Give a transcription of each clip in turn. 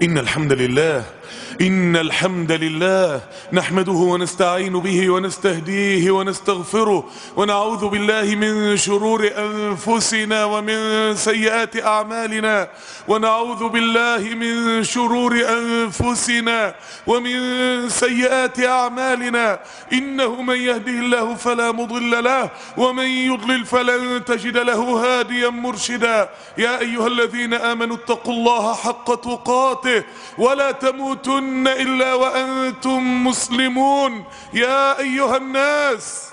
إن الحمد لله إن الحمد لله نحمده ونستعين به ونستهديه ونستغفره ونعوذ بالله من شرور أنفسنا ومن سيئات أعمالنا ونعوذ بالله من شرور أنفسنا ومن سيئات أعمالنا إنه من يهده الله فلا مضل له ومن يضلل فلن تجد له هاديا مرشدا يا أيها الذين آمنوا اتقوا الله حق تقاته ولا تموتن إلا وأنتم مسلمون يا أيها الناس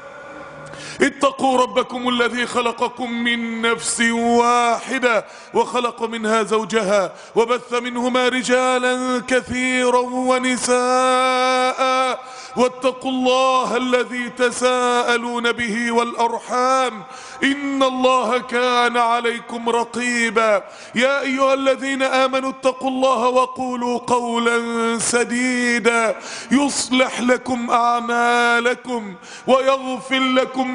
اتقوا ربكم الذي خلقكم من نفس واحدة وخلق منها زوجها وبث منهما رجالا كثيرا ونساء واتقوا الله الذي تساءلون به والأرحام إن الله كان عليكم رقيبا يا أيها الذين آمنوا اتقوا الله وقولوا قولا سديدا يصلح لكم أعمالكم ويغفر لكم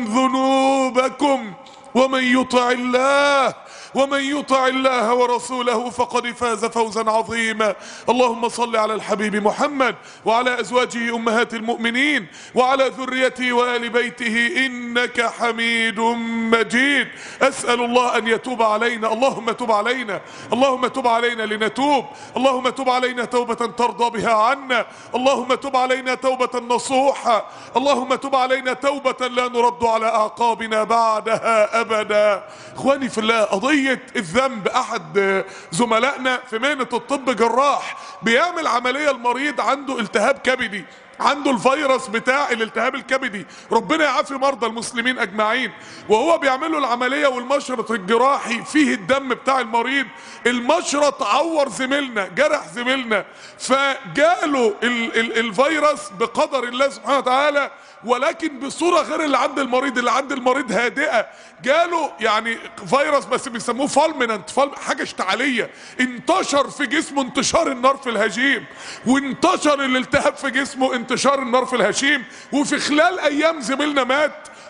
ذنوبكم ومن يطع الله ومن يطع الله ورسوله فقد فاز فوزا عظيما اللهم صل على الحبيب محمد وعلى ازواجه امهات المؤمنين وعلى ذريته وال بيته انك حميد مجيد اسال الله ان يتوب علينا اللهم تب علينا اللهم تب علينا لنتوب اللهم تب علينا توبه ترضى بها عنا اللهم تب علينا توبه نصوحه اللهم تب علينا توبه لا نرد على اعقابنا بعدها ابدا اخواني في الله قضيه الذنب احد زملائنا في مهنه الطب جراح بيعمل عمليه المريض عنده التهاب كبدي عنده الفيروس بتاع الالتهاب الكبدي ربنا يعافي مرضى المسلمين اجمعين وهو بيعمل له العمليه والمشرط الجراحي فيه الدم بتاع المريض المشرط عور زميلنا جرح زميلنا فجاله ال ال الفيروس بقدر الله سبحانه وتعالى ولكن بصوره غير اللي عند المريض اللي عند المريض هادئه جاله يعني فيروس بس بيسموه فالمننت فالم حاجه اشتعاليه انتشر في جسمه انتشار النار في الهشيم وانتشر الالتهاب في جسمه انتشار النار في الهشيم وفي خلال ايام زميلنا مات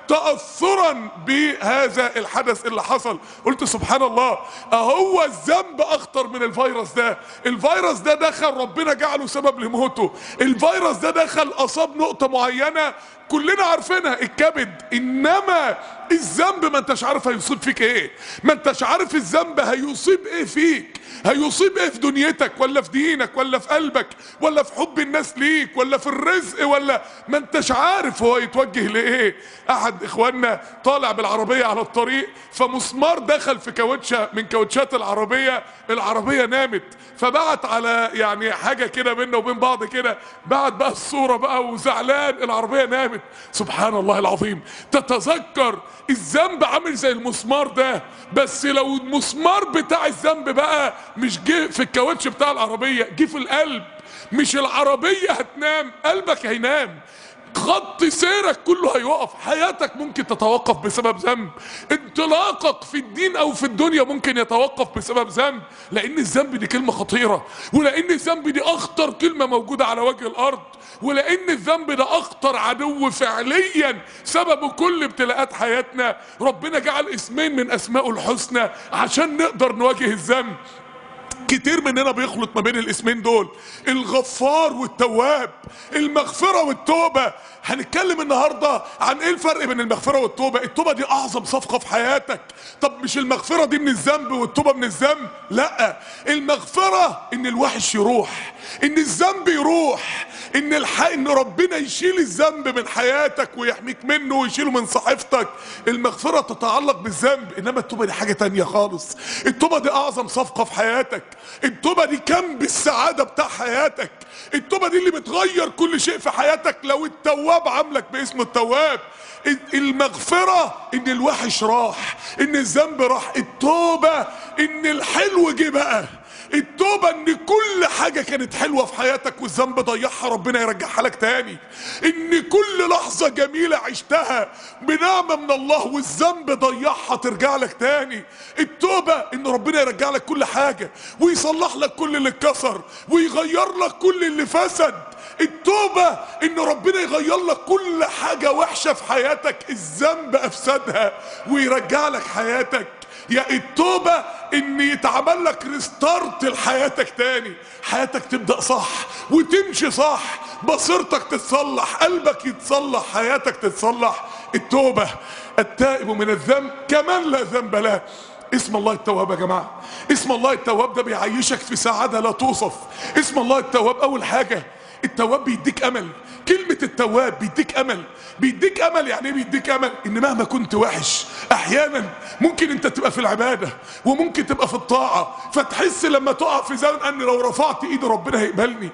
تأثرا بهذا الحدث اللي حصل قلت سبحان الله اهو الذنب اخطر من الفيروس ده الفيروس ده دخل ربنا جعله سبب لموته الفيروس ده دخل اصاب نقطة معينة كلنا عارفينها الكبد انما الذنب ما انتش عارف هيصيب فيك ايه ما انتش عارف الذنب هيصيب ايه فيك هيصيب ايه في دنيتك ولا في دينك ولا في قلبك ولا في حب الناس ليك ولا في الرزق ولا ما انتش عارف هو يتوجه لايه احد اخواننا طالع بالعربية على الطريق فمسمار دخل في كاوتشة من كاوتشات العربية العربية نامت فبعت على يعني حاجة كده بينا وبين بعض كده بعت بقى الصورة بقى وزعلان العربية نامت سبحان الله العظيم تتذكر الذنب عامل زي المسمار ده بس لو المسمار بتاع الذنب بقى مش جه في الكاوتش بتاع العربية جه في القلب مش العربية هتنام قلبك هينام خط سيرك كله هيوقف حياتك ممكن تتوقف بسبب ذنب انطلاقك في الدين او في الدنيا ممكن يتوقف بسبب ذنب لان الذنب دي كلمة خطيرة ولان الذنب دي اخطر كلمة موجودة على وجه الارض ولان الذنب ده اخطر عدو فعليا سبب كل ابتلاءات حياتنا ربنا جعل اسمين من اسمائه الحسنى عشان نقدر نواجه الذنب كتير مننا بيخلط ما بين الاسمين دول الغفار والتواب المغفرة والتوبة هنتكلم النهاردة عن ايه الفرق بين المغفرة والتوبة التوبة دي اعظم صفقة في حياتك طب مش المغفرة دي من الذنب والتوبة من الذنب لا المغفرة ان الوحش يروح ان الذنب يروح ان الحق ان ربنا يشيل الذنب من حياتك ويحميك منه ويشيله من صحيفتك المغفرة تتعلق بالذنب انما التوبة دي حاجة تانية خالص التوبة دي اعظم صفقة في حياتك التوبة دي كم بالسعادة بتاع حياتك التوبة دي اللي بتغير كل شيء في حياتك لو التواب عاملك باسم التواب المغفرة ان الوحش راح ان الذنب راح التوبة ان الحلو جه بقى التوبة ان كل حاجة كانت حلوة في حياتك والذنب ضيعها ربنا يرجعها لك تاني ان كل لحظة جميلة عشتها بنعمة من الله والذنب ضيعها ترجع لك تاني التوبة ان ربنا يرجع لك كل حاجة ويصلح لك كل اللي اتكسر ويغير لك كل اللي فسد التوبة ان ربنا يغير لك كل حاجة وحشة في حياتك الذنب افسدها ويرجع لك حياتك يا التوبة ان يتعمل لك ريستارت لحياتك تاني حياتك تبدأ صح وتمشي صح بصيرتك تتصلح قلبك يتصلح حياتك تتصلح التوبة التائب من الذنب كمان لا ذنب له اسم الله التواب يا جماعة اسم الله التواب ده بيعيشك في سعادة لا توصف اسم الله التواب اول حاجة التواب بيديك امل كلمة التواب بيديك امل بيديك امل يعني ايه بيديك امل ان مهما كنت وحش احيانا ممكن انت تبقى في العبادة وممكن تبقى في الطاعة فتحس لما تقع في زمن ان لو رفعت ايدي ربنا هيقبلني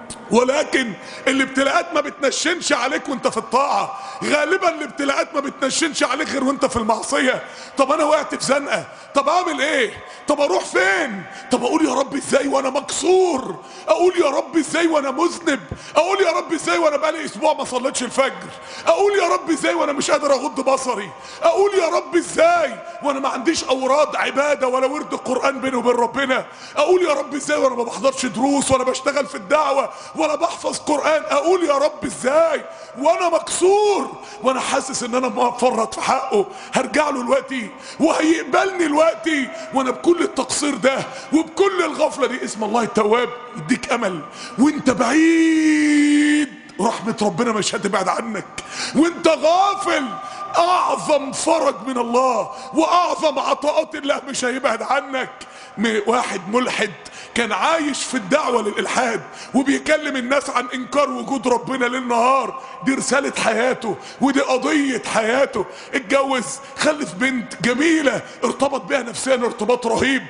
ولكن الابتلاءات ما بتنشنش عليك وانت في الطاعة غالبا الابتلاءات ما بتنشنش عليك غير وانت في المعصية طب انا وقعت في زنقة طب اعمل ايه طب اروح فين طب اقول يا رب ازاي وانا مكسور اقول يا رب ازاي وانا مذنب اقول يا رب ازاي وانا بقالي اسبوع ما صليتش الفجر اقول يا رب ازاي وانا مش قادر اغض بصري اقول يا رب ازاي وانا ما عنديش اوراد عبادة ولا ورد قرآن بيني وبين ربنا اقول يا رب ازاي وانا ما بحضرش دروس ولا بشتغل في الدعوة ولا بحفظ قرآن اقول يا رب ازاي وانا مكسور وانا حاسس ان انا مفرط في حقه هرجع له دلوقتي وهيقبلني دلوقتي وانا بكل التقصير ده وبكل الغفلة دي اسم الله التواب يديك امل وانت بعيد رحمة ربنا مش هتبعد عنك وانت غافل اعظم فرج من الله واعظم عطاءات الله مش هيبعد عنك واحد ملحد كان عايش في الدعوة للإلحاد وبيكلم الناس عن إنكار وجود ربنا ليل نهار دي رسالة حياته ودي قضية حياته اتجوز خلف بنت جميلة ارتبط بها نفسيا ارتباط رهيب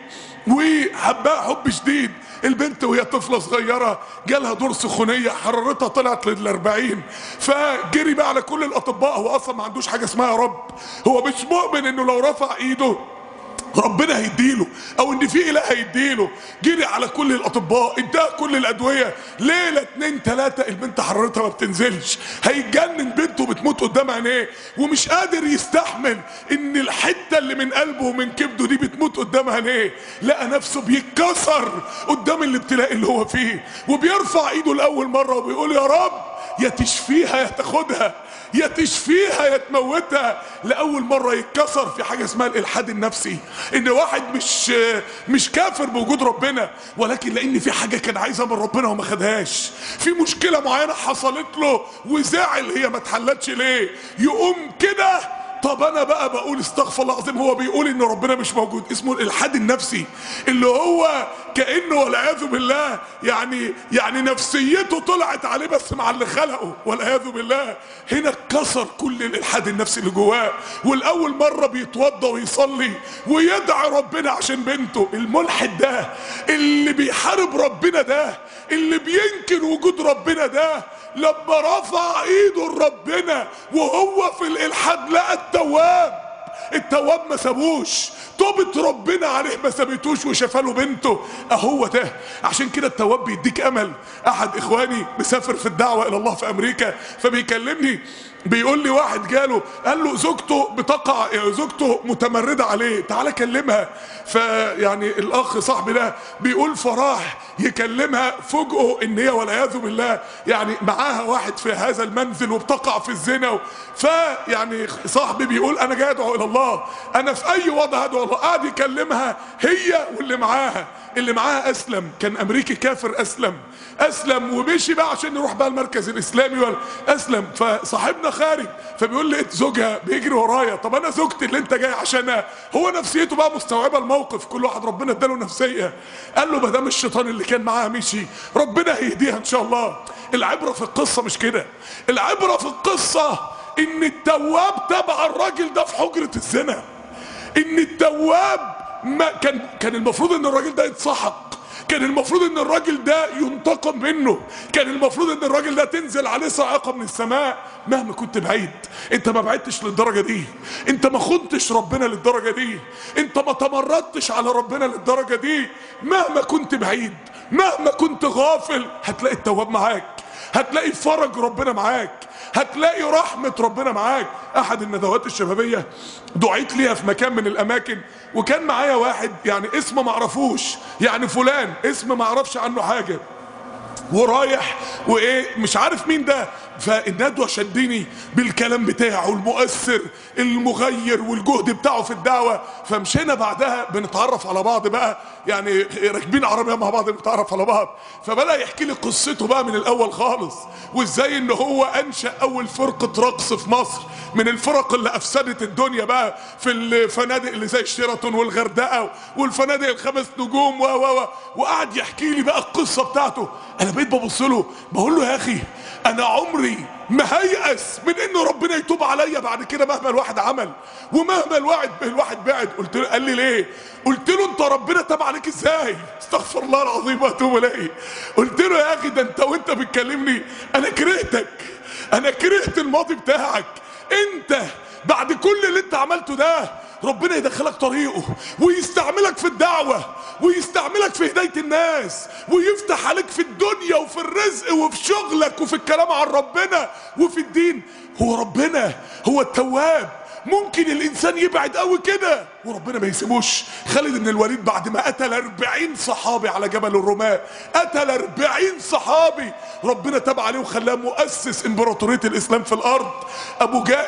وحبها حب شديد البنت وهي طفلة صغيرة جالها دور سخونية حرارتها طلعت للأربعين فجري بقى على كل الأطباء هو أصلا ما عندوش حاجة اسمها يا رب هو مش مؤمن إنه لو رفع إيده ربنا هيديله او ان في اله هيديله جري على كل الاطباء اداها كل الادويه ليله اتنين تلاته البنت حرارتها ما بتنزلش هيتجنن بنته بتموت قدام عينيه ومش قادر يستحمل ان الحته اللي من قلبه ومن كبده دي بتموت قدام عينيه لقى نفسه بيتكسر قدام الابتلاء اللي هو فيه وبيرفع ايده لاول مره وبيقول يا رب يا تشفيها يا تاخدها يا تشفيها يا تموتها لاول مره يتكسر في حاجه اسمها الالحاد النفسي ان واحد مش مش كافر بوجود ربنا ولكن لان في حاجه كان عايزها من ربنا وما خدهاش في مشكله معينه حصلت له وزعل هي ما اتحلتش ليه يقوم كده طب انا بقى بقول استغفر الله العظيم هو بيقول ان ربنا مش موجود اسمه الالحاد النفسي اللي هو كانه والعياذ بالله يعني يعني نفسيته طلعت عليه بس مع اللي خلقه والعياذ بالله هنا اتكسر كل الالحاد النفسي اللي جواه والاول مره بيتوضى ويصلي ويدعي ربنا عشان بنته الملحد ده اللي بيحارب ربنا ده اللي بينكر وجود ربنا ده لما رفع ايده لربنا وهو في الالحاد لقى التواب التواب ما سابوش توبة ربنا عليه ما سابتوش وشفى له بنته اهو ده عشان كده التواب بيديك امل احد اخواني مسافر في الدعوة الى الله في امريكا فبيكلمني بيقول لي واحد جاله قال له زوجته بتقع زوجته متمردة عليه تعالى كلمها فيعني الاخ صاحبي ده بيقول فراح يكلمها فوجئه ان هي والعياذ بالله يعني معاها واحد في هذا المنزل وبتقع في الزنا فيعني صاحبي بيقول انا جاي ادعو الى الله انا في اي وضع ادعو الله قاعد يكلمها هي واللي معاها اللي معاها اسلم كان امريكي كافر اسلم اسلم ومشي بقى عشان يروح بقى المركز الاسلامي ولا اسلم فصاحبنا خارج فبيقول لقيت زوجها بيجري ورايا طب انا زوجتي اللي انت جاي عشانها هو نفسيته بقى مستوعبه الموقف كل واحد ربنا اداله نفسيه قال له ما دام الشيطان اللي كان معاها مشي ربنا هيهديها ان شاء الله العبره في القصه مش كده العبره في القصه ان التواب تبع الراجل ده في حجره الزنا ان التواب ما كان كان المفروض ان الراجل ده يتسحق كان المفروض ان الراجل ده ينتقم منه كان المفروض ان الراجل ده تنزل عليه صاعقه من السماء مهما كنت بعيد انت ما بعدتش للدرجه دي انت ما خنتش ربنا للدرجه دي انت ما تمردتش على ربنا للدرجه دي مهما كنت بعيد مهما كنت غافل هتلاقي التواب معاك هتلاقي فرج ربنا معاك هتلاقي رحمة ربنا معاك احد الندوات الشبابية دعيت ليها في مكان من الاماكن وكان معايا واحد يعني اسمه معرفوش يعني فلان اسم معرفش عنه حاجة ورايح وايه مش عارف مين ده فالندوه شدني بالكلام بتاعه المؤثر المغير والجهد بتاعه في الدعوه فمشينا بعدها بنتعرف على بعض بقى يعني راكبين عربيه مع بعض بنتعرف على بعض فبدا يحكي لي قصته بقى من الاول خالص وازاي ان هو انشا اول فرقه رقص في مصر من الفرق اللي افسدت الدنيا بقى في الفنادق اللي زي شيراتون والغردقه والفنادق الخمس نجوم و و و وقعد يحكي لي بقى القصه بتاعته انا بقيت ببص له بقول له يا اخي انا عمري ما هيأس من ان ربنا يتوب عليا بعد كده مهما الواحد عمل ومهما الواحد الواحد بعد قلت له قال لي ليه قلت له انت ربنا تاب عليك ازاي استغفر الله العظيم واتوب اليه قلت له يا اخي ده انت وانت بتكلمني انا كرهتك انا كرهت الماضي بتاعك انت بعد كل اللي انت عملته ده ربنا يدخلك طريقه ويستعملك في الدعوة ويستعملك في هداية الناس ويفتح عليك في الدنيا وفي الرزق وفي شغلك وفي الكلام عن ربنا وفي الدين هو ربنا هو التواب ممكن الانسان يبعد قوي كده وربنا ما يسيبوش خالد بن الوليد بعد ما قتل 40 صحابي على جبل الرماة قتل 40 صحابي ربنا تاب عليه وخلاه مؤسس امبراطوريه الاسلام في الارض ابو جا...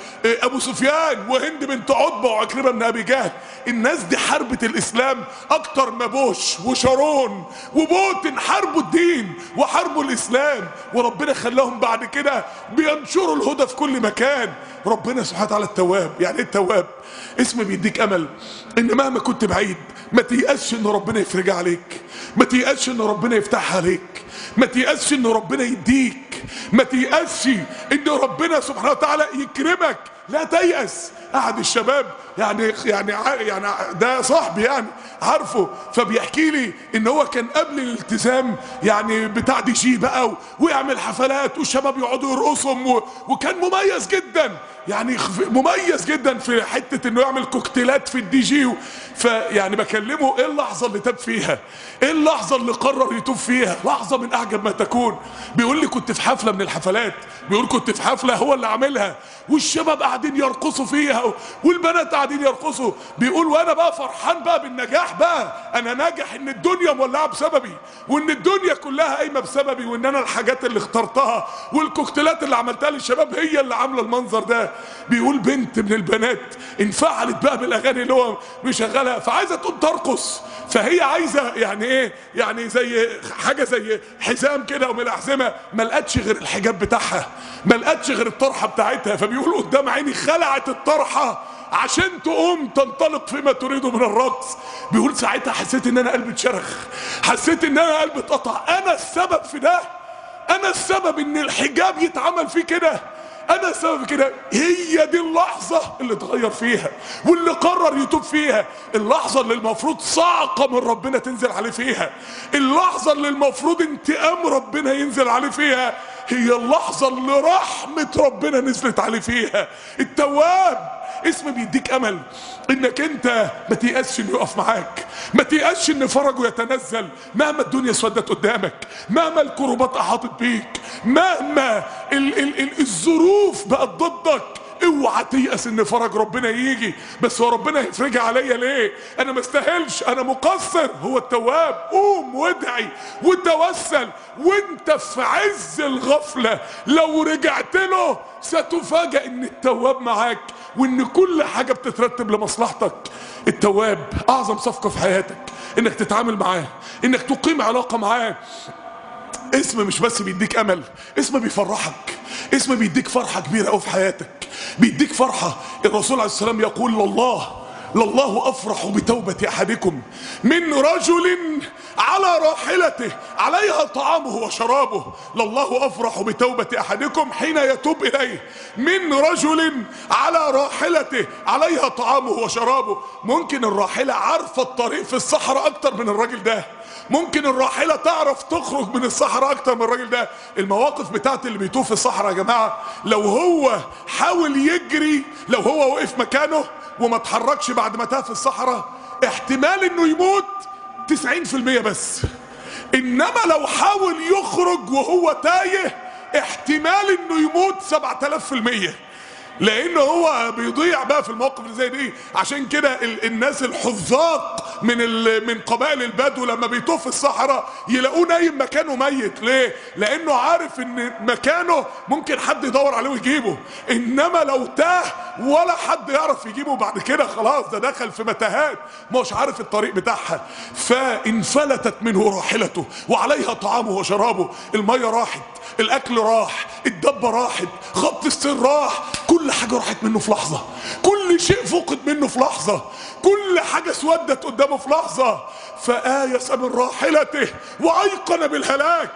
ابو سفيان وهند بنت عتبه وعكرمه بن ابي جهل الناس دي حاربت الاسلام اكتر ما بوش وشارون وبوتين حاربوا الدين وحاربوا الاسلام وربنا خلاهم بعد كده بينشروا الهدى في كل مكان ربنا سبحانه وتعالى التواب يعني ايه التواب اسم بيديك امل ان مهما كنت بعيد ما تيأسش ان ربنا يفرج عليك ما تيأسش ان ربنا يفتحها عليك ما تيأسش ان ربنا يديك ما تيأسش ان ربنا سبحانه وتعالى يكرمك لا تيأس احد الشباب يعني يعني يعني ده صاحبي يعني عارفه فبيحكي لي ان هو كان قبل الالتزام يعني بتاع دي جي بقى ويعمل حفلات والشباب يقعدوا يرقصهم وكان مميز جدا يعني مميز جدا في حته انه يعمل كوكتيلات في الدي جي فيعني بكلمه ايه اللحظه اللي تاب فيها ايه اللحظه اللي قرر يتوب فيها لحظه من اعجب ما تكون بيقول لي كنت في حفله من الحفلات بيقول كنت في حفله هو اللي عاملها والشباب قاعدين يرقصوا فيها والبنات قاعدين يرقصوا بيقول وانا بقى فرحان بقى بالنجاح بقى انا ناجح ان الدنيا مولعه بسببي وان الدنيا كلها قايمه بسببي وان انا الحاجات اللي اخترتها والكوكتيلات اللي عملتها للشباب هي اللي عامله المنظر ده بيقول بنت من البنات انفعلت بقى بالاغاني اللي هو مشغلها فعايزه تقوم ترقص فهي عايزه يعني ايه يعني زي حاجه زي حزام كده ومن الاحزمه ما لقتش غير الحجاب بتاعها ما لقتش غير الطرحه بتاعتها فبيقول قدام عيني خلعت الطرحه عشان تقوم تنطلق فيما تريده من الرقص بيقول ساعتها حسيت ان انا قلبي اتشرخ حسيت ان انا قلبي اتقطع انا السبب في ده انا السبب ان الحجاب يتعمل فيه كده انا السبب كده هي دي اللحظة اللي اتغير فيها واللي قرر يتوب فيها اللحظة اللي المفروض صعقة من ربنا تنزل عليه فيها اللحظة اللي المفروض انتقام ربنا ينزل عليه فيها هي اللحظة اللي رحمة ربنا نزلت عليه فيها التواب اسم بيديك امل انك انت ما تيأسش انه يقف معاك ما تيأسش ان فرجه يتنزل مهما الدنيا سودت قدامك مهما الكروبات احاطت بيك مهما ال ال ال الظروف بقت ضدك اوعى تيأس ان فرج ربنا يجي بس هو ربنا هيفرجها عليا ليه انا ما استاهلش انا مقصر هو التواب قوم وادعي وتوسل وانت في عز الغفلة لو رجعت له ستفاجأ ان التواب معاك وان كل حاجة بتترتب لمصلحتك التواب اعظم صفقة في حياتك انك تتعامل معاه انك تقيم علاقة معاه اسم مش بس بيديك امل اسم بيفرحك اسم بيديك فرحة كبيرة قوي في حياتك بيديك فرحة الرسول عليه السلام يقول لله لله افرح بتوبة احدكم من رجل على راحلته عليها طعامه وشرابه لله افرح بتوبة احدكم حين يتوب اليه من رجل على راحلته عليها طعامه وشرابه ممكن الراحلة عارفة الطريق في الصحراء اكتر من الراجل ده ممكن الراحلة تعرف تخرج من الصحراء اكتر من الراجل ده المواقف بتاعت اللي بيتوه في الصحراء يا جماعة لو هو حاول يجري لو هو وقف مكانه وما اتحركش بعد ما تاه في الصحراء احتمال انه يموت 90% بس انما لو حاول يخرج وهو تايه احتمال انه يموت 7000% لان هو بيضيع بقى في المواقف اللي زي دي عشان كده ال- الناس الحذاق من ال... من قبائل البدو لما بيطوف في الصحراء يلاقوه نايم مكانه ميت ليه لانه عارف ان مكانه ممكن حد يدور عليه ويجيبه انما لو تاه ولا حد يعرف يجيبه بعد كده خلاص ده دخل في متاهات مش عارف الطريق بتاعها فانفلتت منه راحلته وعليها طعامه وشرابه الميه راحت الاكل راح الدبه راحت خط السير راح كل حاجه راحت منه في لحظه كل شيء فقد منه في لحظه كل حاجه اسودت قدامه في لحظه فآيس من راحلته وايقن بالهلاك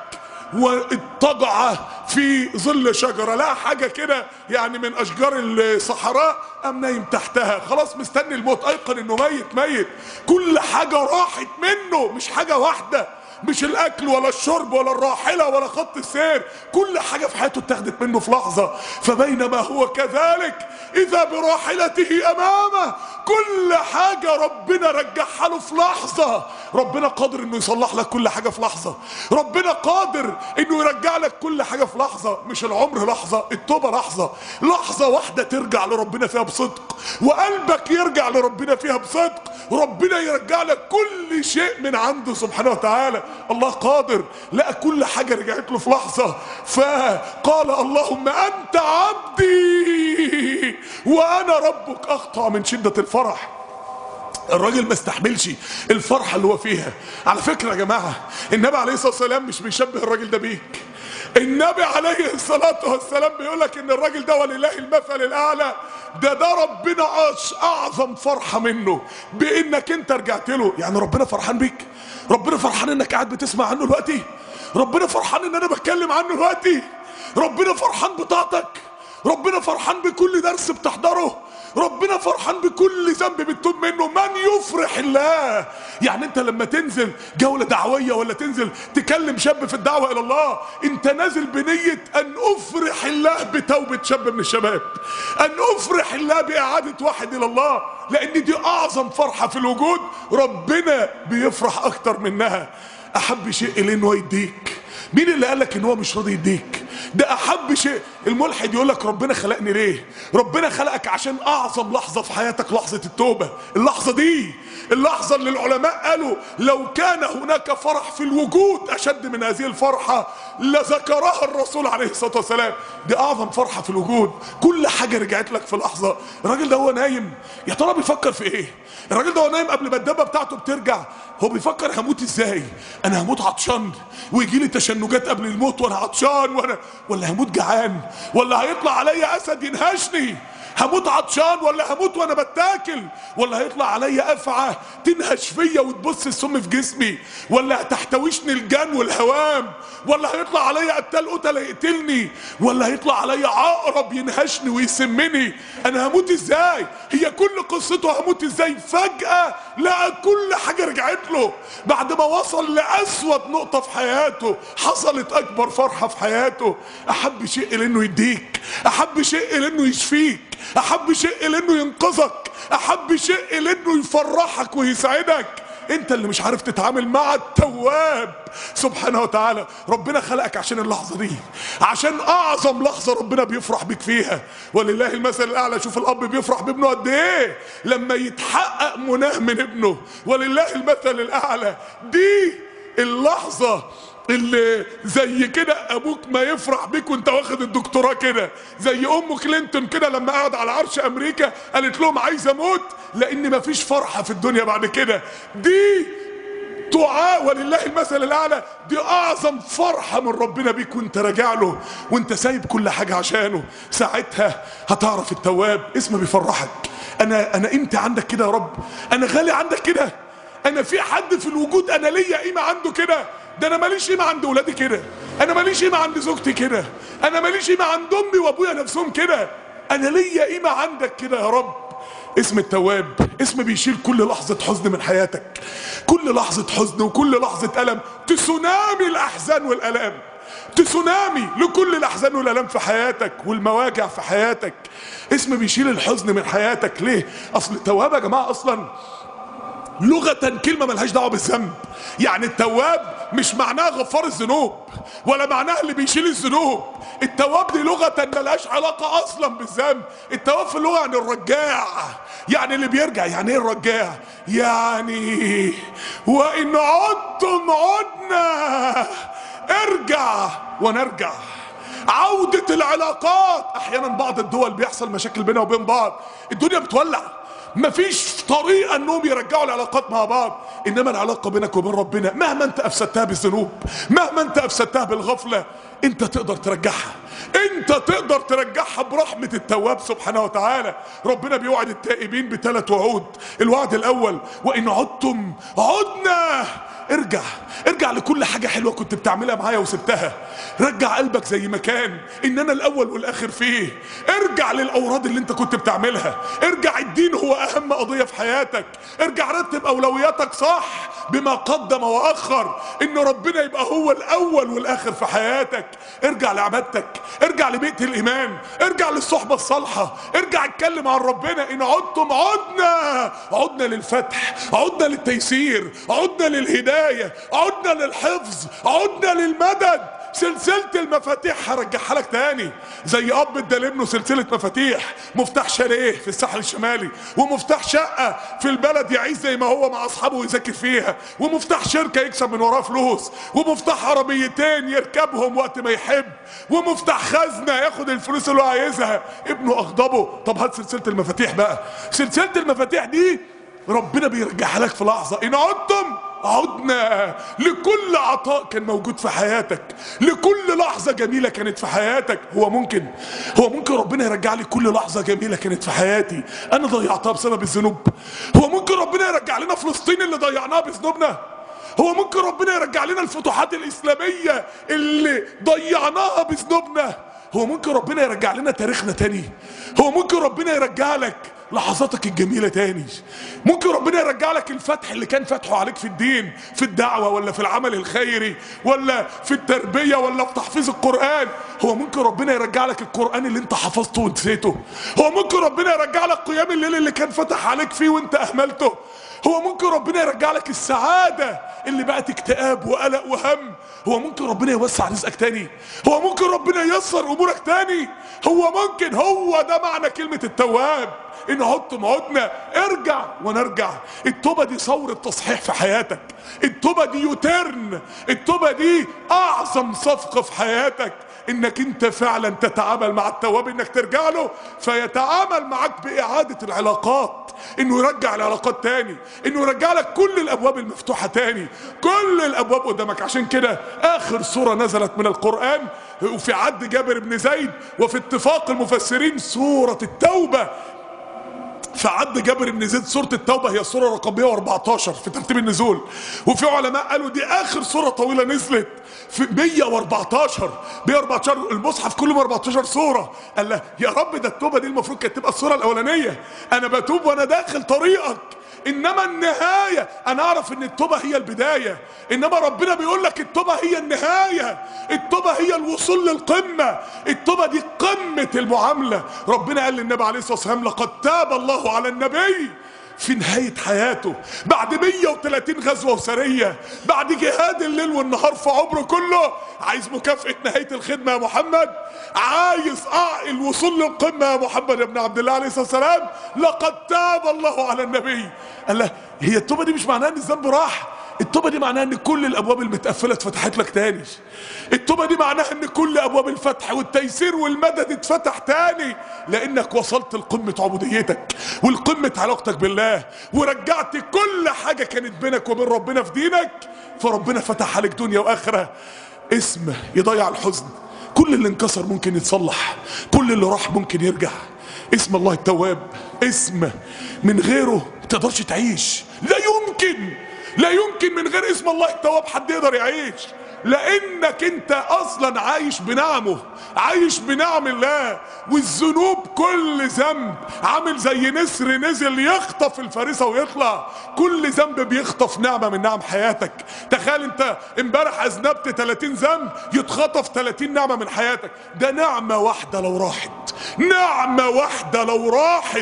واضطجع في ظل شجرة لا حاجة كده يعني من أشجار الصحراء قام نايم تحتها خلاص مستني الموت أيقن إنه ميت ميت كل حاجة راحت منه مش حاجة واحدة مش الاكل ولا الشرب ولا الراحله ولا خط السير كل حاجه في حياته اتاخدت منه في لحظه فبينما هو كذلك اذا براحلته امامه كل حاجه ربنا رجعها له في لحظه ربنا قادر انه يصلح لك كل حاجه في لحظه ربنا قادر انه يرجع لك كل حاجه في لحظه مش العمر لحظه التوبه لحظه لحظه واحده ترجع لربنا فيها بصدق وقلبك يرجع لربنا فيها بصدق ربنا يرجع لك كل شيء من عنده سبحانه وتعالى الله قادر لقى كل حاجة رجعت له في لحظة فقال اللهم أنت عبدي وأنا ربك أخطأ من شدة الفرح الراجل ما استحملش الفرحة اللي هو فيها على فكرة يا جماعة النبي عليه الصلاة والسلام مش بيشبه الراجل ده بيك النبي عليه الصلاة والسلام بيقول لك ان الراجل ده ولله المثل الاعلى ده ده ربنا اعظم فرحة منه بانك انت رجعت له يعني ربنا فرحان بيك ربنا فرحان انك قاعد بتسمع عنه دلوقتي ربنا فرحان ان انا بتكلم عنه دلوقتي ربنا فرحان بطاعتك ربنا فرحان بكل درس بتحضره ربنا فرحان بكل ذنب بتتوب منه من يفرح الله يعني انت لما تنزل جولة دعوية ولا تنزل تكلم شاب في الدعوة الى الله انت نازل بنية ان افرح الله بتوبة شاب من الشباب ان افرح الله باعادة واحد الى الله لان دي اعظم فرحة في الوجود ربنا بيفرح اكتر منها احب شيء اليه انه يديك مين اللي قالك ان هو مش راضي يديك ده احب شيء الملحد يقول لك ربنا خلقني ليه ربنا خلقك عشان اعظم لحظه في حياتك لحظه التوبه اللحظه دي اللحظه اللي العلماء قالوا لو كان هناك فرح في الوجود اشد من هذه الفرحه لذكرها الرسول عليه الصلاه والسلام دي اعظم فرحه في الوجود كل حاجه رجعت لك في لحظه الراجل ده هو نايم يا ترى بيفكر في ايه الراجل ده هو نايم قبل ما الدبه بتاعته بترجع هو بيفكر هموت ازاي انا هموت عطشان ويجي لي تشنجات قبل الموت وانا عطشان وانا ولا هموت جعان ولا هيطلع عليا اسد ينهشني هموت عطشان ولا هموت وانا بتاكل ولا هيطلع عليا افعى تنهش فيا وتبص السم في جسمي ولا هتحتوشني الجان والهوام ولا هيطلع عليا قتال قتله يقتلني ولا هيطلع عليا عقرب ينهشني ويسمني انا هموت ازاي هي كل قصته هموت ازاي فجأة لقى كل حاجة رجعت له بعد ما وصل لأسود نقطة في حياته حصلت أكبر فرحة في حياته أحب شيء لأنه يديك أحب شيء لأنه يشفيك أحب شيء لأنه ينقذك أحب شيء لأنه يفرحك ويسعدك انت اللي مش عارف تتعامل مع التواب سبحانه وتعالى ربنا خلقك عشان اللحظة دي عشان اعظم لحظة ربنا بيفرح بيك فيها ولله المثل الاعلى شوف الاب بيفرح بابنه قد ايه لما يتحقق مناه من ابنه ولله المثل الاعلى دي اللحظة اللي زي كده ابوك ما يفرح بيك وانت واخد الدكتوراه كده زي ام كلينتون كده لما قعد على عرش امريكا قالت لهم عايز اموت لان مفيش فرحه في الدنيا بعد كده دي دعاء ولله المثل الاعلى دي اعظم فرحه من ربنا بيك وانت راجع له وانت سايب كل حاجه عشانه ساعتها هتعرف التواب اسمه بيفرحك انا انا انت عندك كده يا رب انا غالي عندك كده انا في حد في الوجود انا ليا قيمه عنده كده ده انا ماليش قيمه عند ولادي كده انا ماليش قيمه عند زوجتي كده انا ماليش قيمه عند امي وابويا نفسهم كده انا ليا قيمه عندك كده يا رب اسم التواب اسم بيشيل كل لحظة حزن من حياتك كل لحظة حزن وكل لحظة ألم تسونامي الأحزان والألام تسونامي لكل الأحزان والألام في حياتك والمواجع في حياتك اسم بيشيل الحزن من حياتك ليه أصل التواب يا جماعة أصلا لغة كلمة ملهاش دعوة بالذنب يعني التواب مش معناها غفار الذنوب ولا معناها اللي بيشيل الذنوب التواب دي لغة ملهاش علاقة أصلا بالذنب التواب في اللغة يعني الرجاع يعني اللي بيرجع يعني ايه الرجاع يعني وإن عدتم عدنا ارجع ونرجع عودة العلاقات احيانا بعض الدول بيحصل مشاكل بينها وبين بعض الدنيا بتولع مفيش طريقة انهم يرجعوا العلاقات مع بعض انما العلاقة بينك وبين ربنا مهما انت افسدتها بالذنوب مهما انت افسدتها بالغفلة انت تقدر ترجعها انت تقدر ترجعها برحمة التواب سبحانه وتعالى ربنا بيوعد التائبين بثلاث وعود الوعد الاول وان عدتم عدنا ارجع ارجع لكل حاجة حلوة كنت بتعملها معايا وسبتها رجع قلبك زي ما كان ان انا الاول والاخر فيه ارجع للاوراد اللي انت كنت بتعملها ارجع الدين هو اهم قضية في حياتك ارجع رتب اولوياتك صح بما قدم واخر ان ربنا يبقى هو الاول والاخر في حياتك ارجع لعبادتك ارجع لبيئة الايمان ارجع للصحبة الصالحة ارجع اتكلم عن ربنا ان عدتم عدنا عدنا للفتح عدنا للتيسير عدنا للهداية عدنا للحفظ عدنا للمدد سلسلة المفاتيح هرجعها لك تاني زي اب ادى لابنه سلسلة مفاتيح مفتاح شاليه في الساحل الشمالي ومفتاح شقة في البلد يعيش زي ما هو مع اصحابه ويذاكر فيها ومفتاح شركة يكسب من وراه فلوس ومفتاح عربيتين يركبهم وقت ما يحب ومفتاح خزنة ياخد الفلوس اللي هو عايزها ابنه اغضبه طب هات سلسلة المفاتيح بقى سلسلة المفاتيح دي ربنا بيرجعها لك في لحظة ان عدتم عدنا لكل عطاء كان موجود في حياتك لكل لحظة جميلة كانت في حياتك هو ممكن هو ممكن ربنا يرجع لي كل لحظة جميلة كانت في حياتي أنا ضيعتها بسبب الذنوب هو ممكن ربنا يرجع لنا فلسطين اللي ضيعناها بذنوبنا هو ممكن ربنا يرجع لنا الفتوحات الإسلامية اللي ضيعناها بذنوبنا هو ممكن ربنا يرجع لنا تاريخنا تاني هو ممكن ربنا يرجع لك لحظاتك الجميلة تاني ممكن ربنا يرجع لك الفتح اللي كان فتحه عليك في الدين في الدعوة ولا في العمل الخيري ولا في التربية ولا في تحفيظ القرآن هو ممكن ربنا يرجع لك القرآن اللي انت حفظته ونسيته هو ممكن ربنا يرجع لك قيام الليل اللي كان فتح عليك فيه وانت اهملته هو ممكن ربنا يرجع لك السعادة اللي بقت اكتئاب وقلق وهم هو ممكن ربنا يوسع رزقك تاني هو ممكن ربنا ييسر امورك تاني هو ممكن هو ده معنى كلمة التواب ان عدتم عدنا ارجع ونرجع التوبة دي ثورة تصحيح في حياتك التوبة دي يوترن التوبة دي اعظم صفقة في حياتك انك انت فعلا تتعامل مع التواب انك ترجع له فيتعامل معك باعادة العلاقات انه يرجع العلاقات تاني انه يرجع لك كل الابواب المفتوحة تاني كل الابواب قدامك عشان كده اخر سورة نزلت من القرآن وفي عد جابر بن زيد وفي اتفاق المفسرين سورة التوبة فعد جابر بن زيد سورة التوبة هي السورة رقم 114 في ترتيب النزول وفي علماء قالوا دي آخر سورة طويلة نزلت في 114 114 المصحف كله 114 سورة قال له يا رب ده التوبة دي المفروض كانت تبقى السورة الأولانية أنا بتوب وأنا داخل طريقك انما النهاية انا اعرف ان التوبة هي البداية انما ربنا بيقول لك التوبة هي النهاية التوبة هي الوصول للقمة التوبة دي قمة المعاملة ربنا قال للنبي عليه الصلاة والسلام لقد تاب الله على النبي في نهاية حياته بعد 130 غزوة وسرية بعد جهاد الليل والنهار في عمره كله عايز مكافأة نهاية الخدمة يا محمد عايز اه الوصول للقمة يا محمد يا ابن عبد الله عليه الصلاة والسلام لقد تاب الله على النبي قال له هي التوبة دي مش معناها ان الذنب راح التوبة دي معناها ان كل الابواب المتقفلة اتفتحت لك تاني التوبة دي معناها ان كل ابواب الفتح والتيسير والمدد اتفتح تاني لانك وصلت لقمة عبوديتك والقمة علاقتك بالله ورجعت كل حاجة كانت بينك وبين ربنا في دينك فربنا فتح عليك دنيا واخرة اسم يضيع الحزن كل اللي انكسر ممكن يتصلح كل اللي راح ممكن يرجع اسم الله التواب اسم من غيره ما تقدرش تعيش لا يمكن لا يمكن من غير اسم الله التواب حد يقدر يعيش لانك انت اصلا عايش بنعمه عايش بنعم الله والذنوب كل ذنب عامل زي نسر نزل يخطف الفريسة ويطلع كل ذنب بيخطف نعمة من نعم حياتك تخيل انت امبارح اذنبت 30 ذنب يتخطف 30 نعمة من حياتك ده نعمة واحدة لو راحت نعمة واحدة لو راحت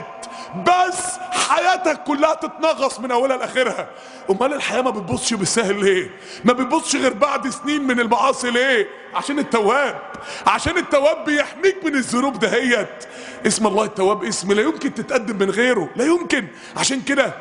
بس حياتك كلها تتنغص من اولها لاخرها امال الحياه ما بتبصش بالسهل ليه ما بتبصش غير بعد سنين من المعاصي ليه عشان التواب عشان التواب بيحميك من الذنوب دهيت اسم الله التواب اسم لا يمكن تتقدم من غيره لا يمكن عشان كده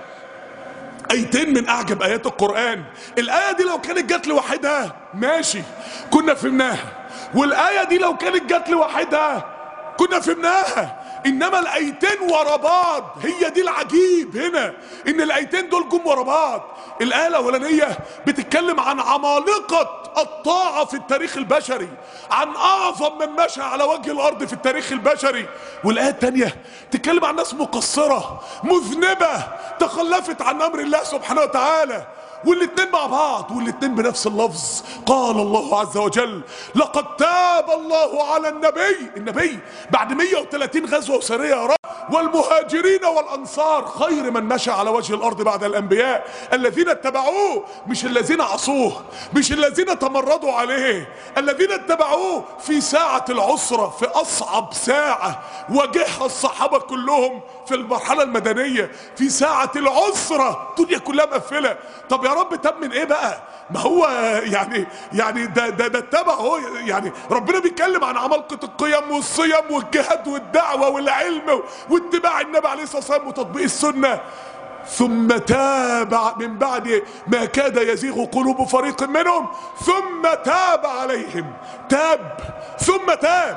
ايتين من اعجب ايات القران الايه دي لو كانت جت لوحدها ماشي كنا فهمناها والايه دي لو كانت جت لوحدها كنا فهمناها انما الايتين ورا بعض هي دي العجيب هنا ان الايتين دول جم ورا بعض الايه الاولانيه بتتكلم عن عمالقه الطاعه في التاريخ البشري عن اعظم من مشى على وجه الارض في التاريخ البشري والايه الثانيه تتكلم عن ناس مقصره مذنبه تخلفت عن امر الله سبحانه وتعالى والاتنين مع بعض والاتنين بنفس اللفظ قال الله عز وجل لقد تاب الله على النبي النبي بعد 130 غزوة وسرية يا رب والمهاجرين والأنصار خير من مشى على وجه الأرض بعد الأنبياء الذين اتبعوه مش الذين عصوه مش الذين تمردوا عليه الذين اتبعوه في ساعة العسرة في أصعب ساعة واجهها الصحابة كلهم في المرحلة المدنية في ساعة العسرة الدنيا كلها مقفلة طب يا رب تم من ايه بقى ما هو يعني يعني ده ده ده اتبع هو يعني ربنا بيتكلم عن عمالقة القيم والصيام والجهاد والدعوة والعلم واتباع النبي عليه الصلاة والسلام وتطبيق السنة ثم تاب من بعد ما كاد يزيغ قلوب فريق منهم ثم تاب عليهم تاب ثم تاب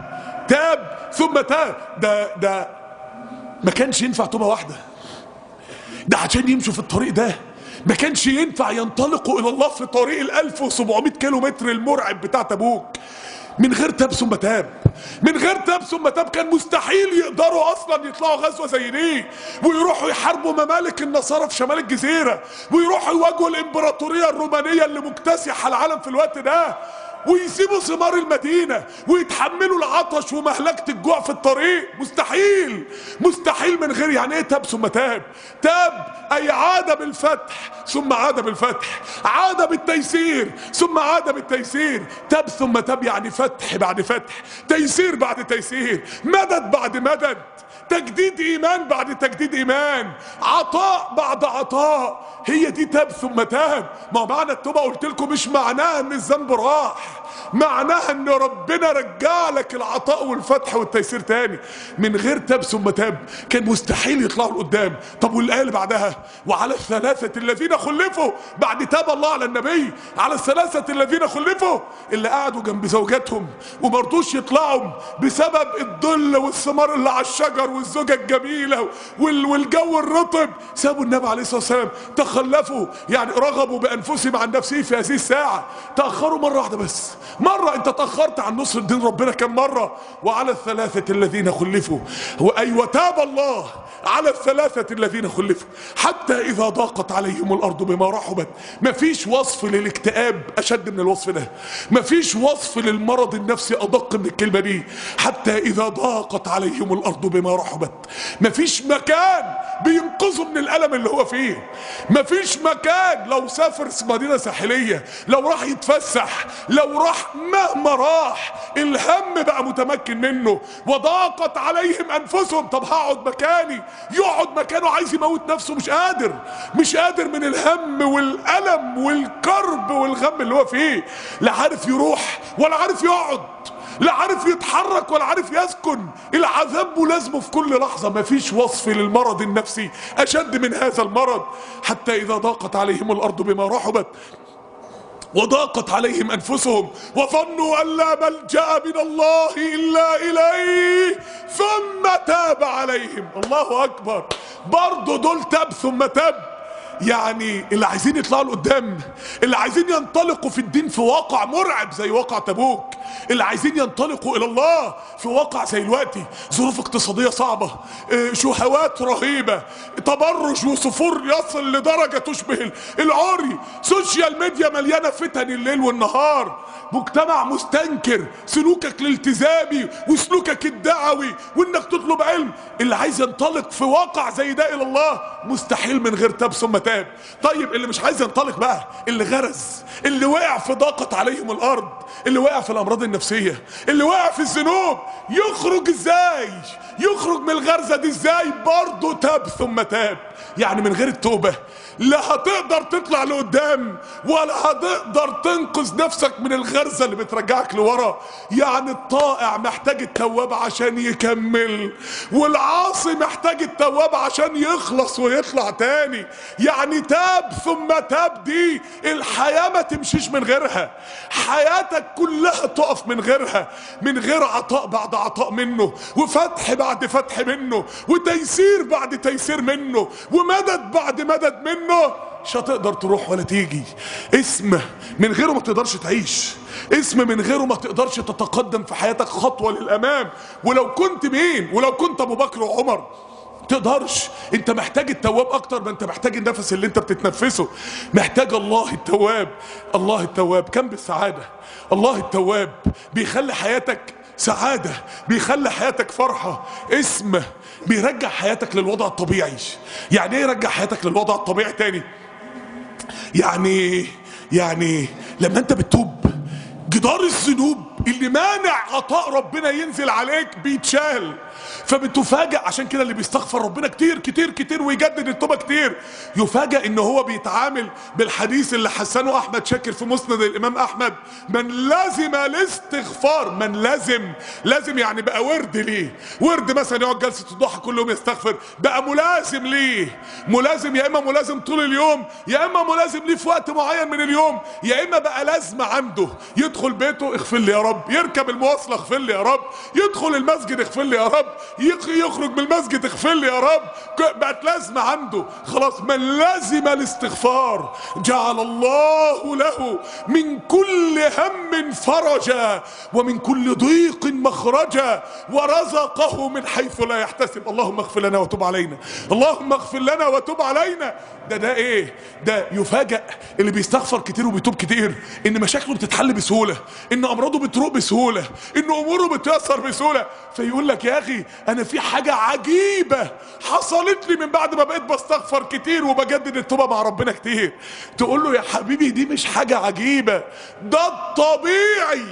تاب ثم تاب ده ده ما كانش ينفع توبة واحدة ده عشان يمشوا في الطريق ده ما كانش ينفع ينطلقوا الى الله في طريق ال 1700 كيلو متر المرعب بتاع تبوك من غير تاب ثم تاب من غير تاب ثم تاب كان مستحيل يقدروا اصلا يطلعوا غزوه زي دي ويروحوا يحاربوا ممالك النصارى في شمال الجزيره ويروحوا يواجهوا الامبراطوريه الرومانيه اللي مكتسحه العالم في الوقت ده ويسيبوا ثمار المدينة ويتحملوا العطش ومهلكة الجوع في الطريق مستحيل مستحيل من غير يعني ايه تاب ثم تاب تاب اي عاد بالفتح ثم عاد بالفتح عاد بالتيسير ثم عاد بالتيسير تاب ثم تاب يعني فتح بعد فتح تيسير بعد تيسير مدد بعد مدد تجديد ايمان بعد تجديد ايمان عطاء بعد عطاء هي دي تاب ثم تاب ما هو معنى التوبه قلت لكم مش معناها ان الذنب راح معناها ان ربنا رجع لك العطاء والفتح والتيسير تاني من غير تاب ثم تاب كان مستحيل يطلعوا لقدام طب والايه اللي بعدها وعلى الثلاثه الذين خلفوا بعد تاب الله على النبي على الثلاثه الذين خلفوا اللي قعدوا جنب زوجاتهم ومرضوش يطلعوا بسبب الظل والثمار اللي على الشجر والزوجه الجميله وال- والجو الرطب سابوا النبي عليه الصلاه والسلام تخلفوا يعني رغبوا بانفسهم عن نفسهم في هذه الساعه تاخروا مره واحده بس مره انت تاخرت عن نصر الدين ربنا كم مره وعلى الثلاثه الذين خلفوا واي وتاب الله على الثلاثه الذين خلفوا حتى اذا ضاقت عليهم الارض بما رحبت مفيش وصف للاكتئاب اشد من الوصف ده مفيش وصف للمرض النفسي ادق من الكلمه دي حتى اذا ضاقت عليهم الارض بما رحبت مفيش مكان بينقذه من الالم اللي هو فيه مفيش مكان لو سافر مدينه ساحليه لو راح يتفسح لو راح مهما راح الهم بقى متمكن منه وضاقت عليهم انفسهم طب هقعد مكاني يقعد مكانه عايز يموت نفسه مش قادر مش قادر من الهم والالم والكرب والغم اللي هو فيه لا عارف يروح ولا عارف يقعد لا عارف يتحرك ولا عارف يسكن العذاب ملازمه في كل لحظة مفيش وصف للمرض النفسي أشد من هذا المرض حتى إذا ضاقت عليهم الأرض بما رحبت وضاقت عليهم أنفسهم وظنوا أن لا ملجأ من الله إلا إليه ثم تاب عليهم الله أكبر برضه دول تاب ثم تاب يعني اللي عايزين يطلعوا لقدام اللي عايزين ينطلقوا في الدين في واقع مرعب زي واقع تبوك اللي عايزين ينطلقوا الى الله في واقع زي الوقت ظروف اقتصاديه صعبه اه، شهوات رهيبه تبرج وصفور يصل لدرجه تشبه العري سوشيال ميديا مليانه فتن الليل والنهار مجتمع مستنكر سلوكك الالتزامي وسلوكك الدعوي وانك تطلب علم اللي عايز ينطلق في واقع زي ده الى الله مستحيل من غير تاب ثم تاب طيب اللي مش عايز ينطلق بقى اللي غرز اللي وقع في ضاقت عليهم الارض اللي وقع في الامراض النفسيه اللي وقع في الذنوب يخرج ازاي يخرج من الغرزه دي ازاي برضه تاب ثم تاب يعني من غير التوبه لا هتقدر تطلع لقدام ولا هتقدر تنقذ نفسك من الغرزة اللي بترجعك لورا يعني الطائع محتاج التواب عشان يكمل والعاصي محتاج التواب عشان يخلص ويطلع تاني يعني تاب ثم تاب دي الحياة ما تمشيش من غيرها حياتك كلها تقف من غيرها من غير عطاء بعد عطاء منه وفتح بعد فتح منه وتيسير بعد تيسير منه ومدد بعد مدد منه مش هتقدر تروح ولا تيجي اسم من غيره ما تقدرش تعيش اسم من غيره ما تقدرش تتقدم في حياتك خطوة للأمام ولو كنت مين ولو كنت أبو بكر وعمر تقدرش انت محتاج التواب اكتر ما انت محتاج النفس اللي انت بتتنفسه محتاج الله التواب الله التواب كم بالسعادة الله التواب بيخلي حياتك سعادة بيخلي حياتك فرحة اسم بيرجع حياتك للوضع الطبيعي يعني ايه يرجع حياتك للوضع الطبيعي تاني يعني يعني لما انت بتتوب جدار الذنوب اللي مانع عطاء ربنا ينزل عليك بيتشال فبتفاجئ عشان كده اللي بيستغفر ربنا كتير كتير كتير ويجدد التوبه كتير يفاجئ ان هو بيتعامل بالحديث اللي حسنه احمد شاكر في مسند الامام احمد من لازم الاستغفار من لازم لازم يعني بقى ورد ليه ورد مثلا يقعد جلسه الضحى كل يوم يستغفر بقى ملازم ليه ملازم يا اما ملازم طول اليوم يا اما ملازم ليه في وقت معين من اليوم يا اما بقى لازمه عنده يدخل بيته اغفر لي يا رب يركب المواصله اغفر لي يا رب يدخل المسجد اغفر لي يا رب يخرج من المسجد اغفر لي يا رب بقت لازمه عنده خلاص من لازم الاستغفار جعل الله له من كل هم فرجا ومن كل ضيق مخرجا ورزقه من حيث لا يحتسب اللهم اغفر لنا وتب علينا اللهم اغفر لنا وتب علينا ده ده ايه ده يفاجئ اللي بيستغفر كتير وبيتوب كتير ان مشاكله بتتحل بسهوله ان امراضه بتروق بسهوله ان اموره بتيسر بسهوله فيقول لك يا اخي انا في حاجه عجيبه حصلت لي من بعد ما بقيت بستغفر كتير وبجدد التوبه مع ربنا كتير تقول له يا حبيبي دي مش حاجه عجيبه ده الطبيعي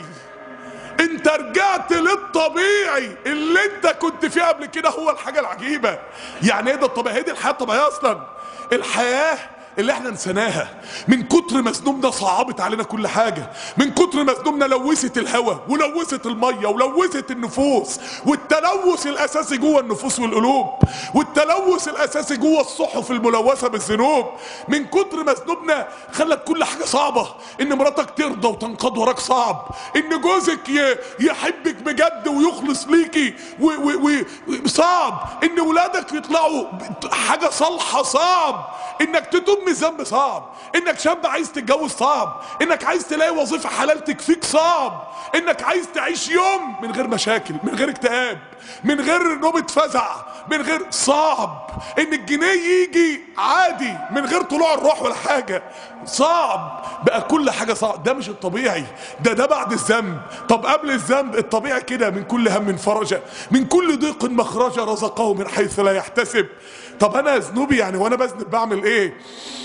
انت رجعت للطبيعي اللي انت كنت فيه قبل كده هو الحاجه العجيبه يعني ايه ده الطبيعي هي دي الحياه الطبيعيه اصلا الحياه اللي احنا نسيناها من كتر ما ذنوبنا صعبت علينا كل حاجة من كتر ما ذنوبنا لوثت الهواء ولوثت المية ولوثت النفوس والتلوث الأساسي جوه النفوس والقلوب والتلوث الأساسي جوه الصحف الملوثة بالذنوب من كتر ما ذنوبنا خلت كل حاجة صعبة إن مراتك ترضى وتنقض وراك صعب إن جوزك يحبك بجد ويخلص ليكي و و و صعب إن ولادك يطلعوا حاجة صالحة صعب إنك تتوب من ذنب صعب انك شاب عايز تتجوز صعب انك عايز تلاقي وظيفه حلال تكفيك صعب انك عايز تعيش يوم من غير مشاكل من غير اكتئاب من غير نوبة فزع من غير صعب ان الجنيه يجي عادي من غير طلوع الروح ولا حاجة صعب بقى كل حاجة صعب ده مش الطبيعي ده ده بعد الذنب طب قبل الذنب الطبيعي كده من كل هم فرجة من كل ضيق مخرجة رزقه من حيث لا يحتسب طب انا ذنوبي يعني وانا بذنب بعمل ايه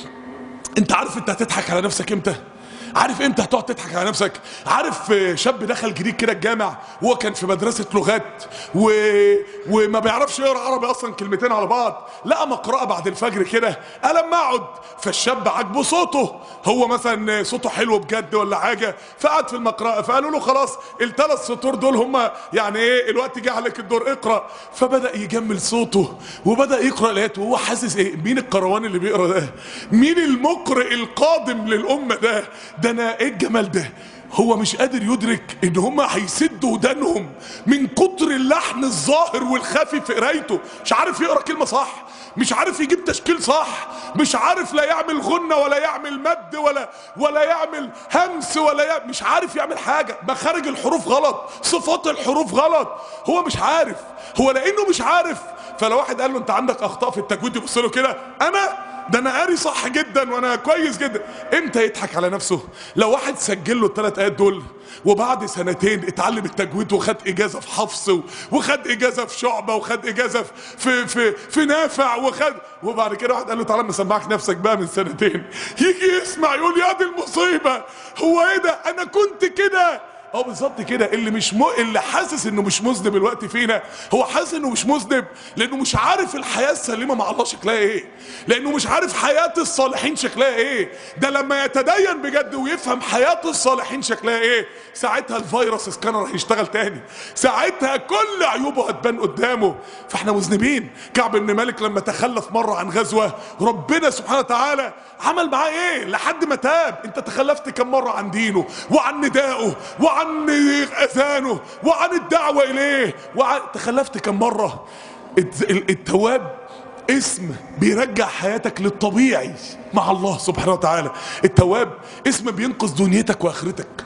انت عارف انت هتضحك على نفسك امتى عارف امتى هتقعد تضحك على نفسك عارف شاب دخل جديد كده الجامع وهو كان في مدرسة لغات و... وما بيعرفش يقرا عربي اصلا كلمتين على بعض لقى مقرأة بعد الفجر كده قال اما اقعد فالشاب عجبه صوته هو مثلا صوته حلو بجد ولا حاجة فقعد في المقرأة فقالوا له خلاص الثلاث سطور دول هم يعني ايه الوقت جه عليك الدور اقرأ فبدأ يجمل صوته وبدأ يقرأ لقيته وهو حاسس ايه مين الكروان اللي بيقرأ ده مين المقرئ القادم للأمة ده ده انا ايه الجمال ده هو مش قادر يدرك ان هم هيسدوا ودانهم من كتر اللحن الظاهر والخفي في قرايته مش عارف يقرا كلمه صح مش عارف يجيب تشكيل صح مش عارف لا يعمل غنة ولا يعمل مد ولا ولا يعمل همس ولا يعمل مش عارف يعمل حاجة مخارج الحروف غلط صفات الحروف غلط هو مش عارف هو لانه مش عارف فلو واحد قال له انت عندك اخطاء في التجويد يبص له كده انا ده انا قاري صح جدا وانا كويس جدا امتى يضحك على نفسه لو واحد سجل له الثلاث ايات دول وبعد سنتين اتعلم التجويد وخد اجازه في حفص و- وخد اجازه في شعبه وخد اجازه في في في نافع وخد وبعد كده واحد قال له تعالى مسمعك نفسك بقى من سنتين يجي يسمع يقول يا دي المصيبه هو ايه ده انا كنت كده اه بالظبط كده اللي مش م... اللي حاسس انه مش مذنب الوقت فينا هو حاسس انه مش مذنب لانه مش عارف الحياه السليمه مع الله شكلها ايه لانه مش عارف حياه الصالحين شكلها ايه ده لما يتدين بجد ويفهم حياه الصالحين شكلها ايه ساعتها الفيروس سكانر هيشتغل تاني ساعتها كل عيوبه هتبان قدامه فاحنا مذنبين كعب بن مالك لما تخلف مره عن غزوه ربنا سبحانه وتعالى عمل معاه ايه لحد ما تاب انت تخلفت كم مره عن دينه وعن ندائه وعن اذانه وعن الدعوه اليه وعن تخلفت كم مره الت- ال- التواب اسم بيرجع حياتك للطبيعي مع الله سبحانه وتعالى التواب اسم بينقذ دنيتك واخرتك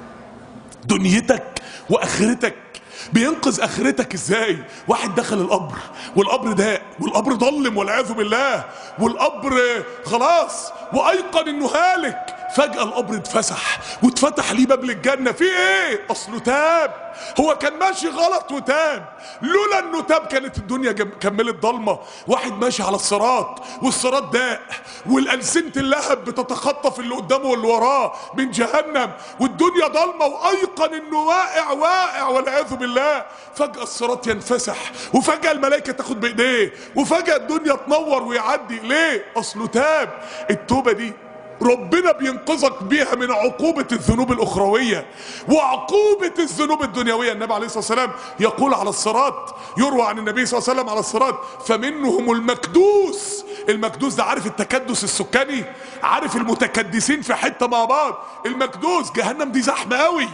دنيتك واخرتك بينقذ اخرتك ازاي واحد دخل القبر والقبر ضاق والقبر ضلم والعياذ بالله والقبر خلاص وايقن انه هالك فجأة القبر اتفسح واتفتح ليه باب للجنة في ايه اصله تاب هو كان ماشي غلط وتاب لولا انه تاب كانت الدنيا جم- كملت ضلمة واحد ماشي على الصراط والصراط ضاق والألسنة اللهب بتتخطف اللي قدامه واللي وراه من جهنم والدنيا ضلمة وايقن انه واقع واقع والعياذ بالله فجأة الصراط ينفسح وفجأة الملائكة تاخد بايديه وفجأة الدنيا تنور ويعدي ليه اصله تاب التوبة دي ربنا بينقذك بيها من عقوبة الذنوب الأخروية وعقوبة الذنوب الدنيوية النبي عليه الصلاة والسلام يقول على الصراط يروى عن النبي صلى الله عليه وسلم على الصراط فمنهم المكدوس المكدوس ده عارف التكدس السكاني عارف المتكدسين في حتة مع بعض المكدوس جهنم دي زحمة قوي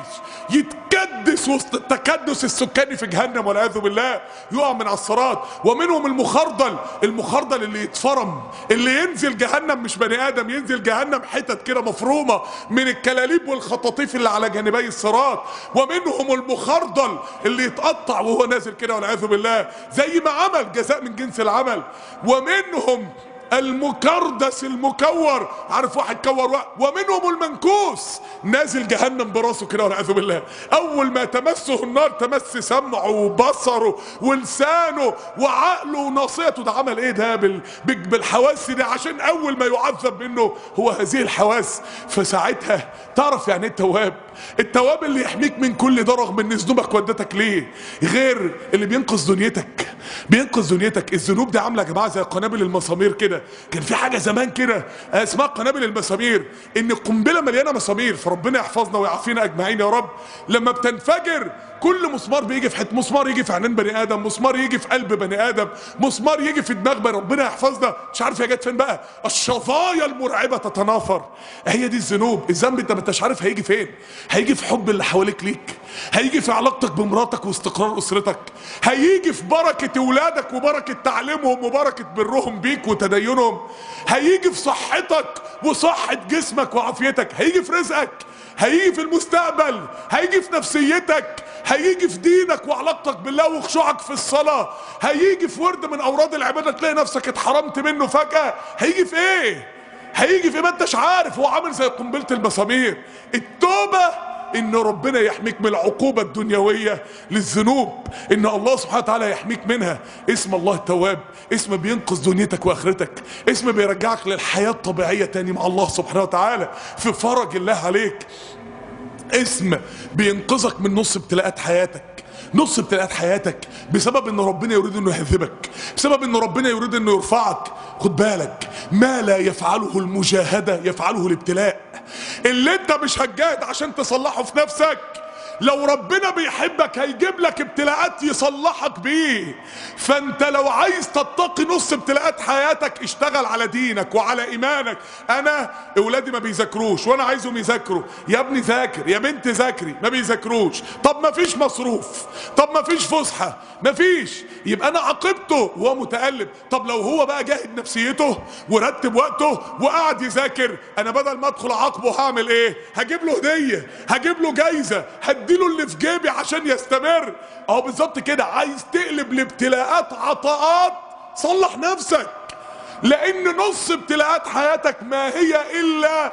يتكدس وسط التكدس السكاني في جهنم والعياذ بالله يقع من على الصراط ومنهم المخردل المخردل اللي يتفرم اللي ينزل جهنم مش بني ادم ينزل جهنم حتت كده مفرومه من الكلاليب والخطاطيف اللي على جانبي الصراط ومنهم المخردل اللي يتقطع وهو نازل كده والعياذ بالله زي ما عمل جزاء من جنس العمل ومنهم المكردس المكور عارف واحد كور واحد ومنهم المنكوس نازل جهنم براسه كده والعياذ بالله اول ما تمسه النار تمس سمعه وبصره ولسانه وعقله وناصيته ده عمل ايه ده بال... بال- بالحواس دي عشان اول ما يعذب منه هو هذه الحواس فساعتها تعرف يعني ايه التواب التواب اللي يحميك من كل ده رغم ان ذنوبك ودتك ليه غير اللي بينقذ دنيتك بينقذ دنيتك الذنوب دي عامله يا جماعه زي قنابل المسامير كده كان في حاجه زمان كده اسمها قنابل المسامير ان القنبله مليانه مسامير فربنا يحفظنا ويعافينا اجمعين يا رب لما بتنفجر كل مسمار بيجي في حته مسمار يجي في عينين بني ادم مسمار يجي في قلب بني ادم مسمار يجي في دماغ بني ربنا يحفظنا مش عارف هي جت فين بقى الشظايا المرعبه تتناثر هي دي الذنوب الذنب انت ما انتش عارف هيجي فين هيجي في حب اللي حواليك ليك هيجي في علاقتك بمراتك واستقرار اسرتك هيجي في بركه اولادك وبركه تعليمهم وبركه برهم بيك وتدينهم هيجي في صحتك وصحه جسمك وعافيتك هيجي في رزقك هيجي في المستقبل هيجي في نفسيتك هيجي في دينك وعلاقتك بالله وخشوعك في الصلاة هيجي في ورد من أوراد العبادة تلاقي نفسك اتحرمت منه فجأة هيجي في ايه هيجي في إيه؟ ما انتش عارف هو عامل زي قنبلة المسامير التوبة ان ربنا يحميك من العقوبة الدنيوية للذنوب ان الله سبحانه وتعالى يحميك منها اسم الله التواب اسم بينقذ دنيتك واخرتك اسم بيرجعك للحياة الطبيعية تاني مع الله سبحانه وتعالى في فرج الله عليك اسم بينقذك من نص ابتلاءات حياتك نص ابتلاءات حياتك بسبب ان ربنا يريد انه يهذبك بسبب ان ربنا يريد انه يرفعك خد بالك ما لا يفعله المجاهدة يفعله الابتلاء اللي انت مش هتجاهد عشان تصلحه في نفسك لو ربنا بيحبك هيجيب لك ابتلاءات يصلحك بيه فانت لو عايز تتقي نص ابتلاءات حياتك اشتغل على دينك وعلى ايمانك انا اولادي ما بيذاكروش وانا عايزهم يذاكروا يا ابني ذاكر يا بنت ذاكري ما بيذاكروش طب ما فيش مصروف طب ما فيش فسحه ما فيش يبقى انا عاقبته وهو متقلب طب لو هو بقى جاهد نفسيته ورتب وقته وقعد يذاكر انا بدل ما ادخل اعاقبه هعمل ايه هجيب له هديه هجيب له جايزه هديله اللي في جيبي عشان يستمر اهو بالظبط كده عايز تقلب الابتلاءات عطاءات صلح نفسك لان نص ابتلاءات حياتك ما هي الا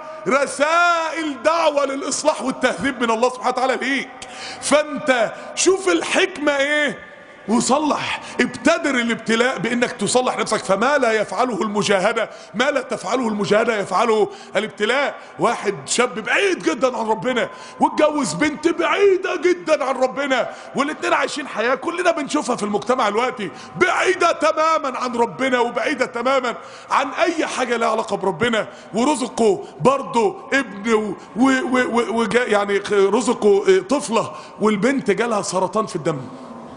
رسائل دعوة للاصلاح والتهذيب من الله سبحانه وتعالى ليك فانت شوف الحكمة ايه وصلح ابتدر الابتلاء بانك تصلح نفسك فما لا يفعله المجاهدة ما لا تفعله المجاهدة يفعله الابتلاء واحد شاب بعيد جدا عن ربنا واتجوز بنت بعيدة جدا عن ربنا والاتنين عايشين حياة كلنا بنشوفها في المجتمع دلوقتي بعيدة تماما عن ربنا وبعيدة تماما عن اي حاجة لها علاقة بربنا ورزقه برضه ابن و و و و يعني رزقه طفلة والبنت جالها سرطان في الدم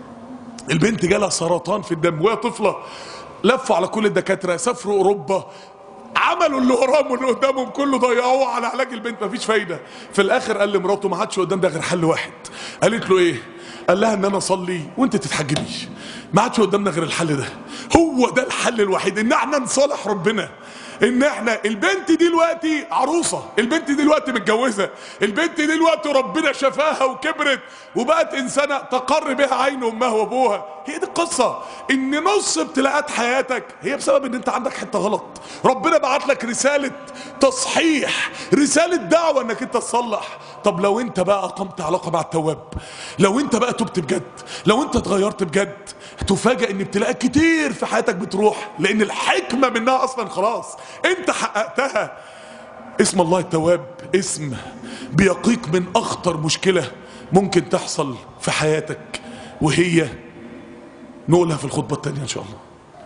البنت جالها سرطان في الدم وهي طفله لفوا على كل الدكاتره سافروا اوروبا عملوا اللي وراهم واللي قدامهم كله ضيعوه على علاج البنت مفيش فايده في الاخر قال لمراته ما عادش قدام ده غير حل واحد قالت له ايه قال لها ان انا اصلي وانت تتحجبي ما عادش قدامنا غير الحل ده هو ده الحل الوحيد ان احنا نصالح ربنا ان احنا البنت دي دلوقتي عروسة البنت دي دلوقتي متجوزة البنت دي دلوقتي ربنا شفاها وكبرت وبقت انسانة تقر بها عين امها وابوها هي دي القصة ان نص ابتلاءات حياتك هي بسبب ان انت عندك حتة غلط ربنا بعت لك رسالة تصحيح رسالة دعوة انك انت تصلح طب لو انت بقى اقمت علاقة مع التواب لو انت بقى تبت بجد لو انت اتغيرت بجد تفاجئ ان ابتلاءات كتير في حياتك بتروح لان الحكمة منها اصلا خلاص انت حققتها اسم الله التواب اسم بيقيك من اخطر مشكلة ممكن تحصل في حياتك وهي نقولها في الخطبة التانية ان شاء الله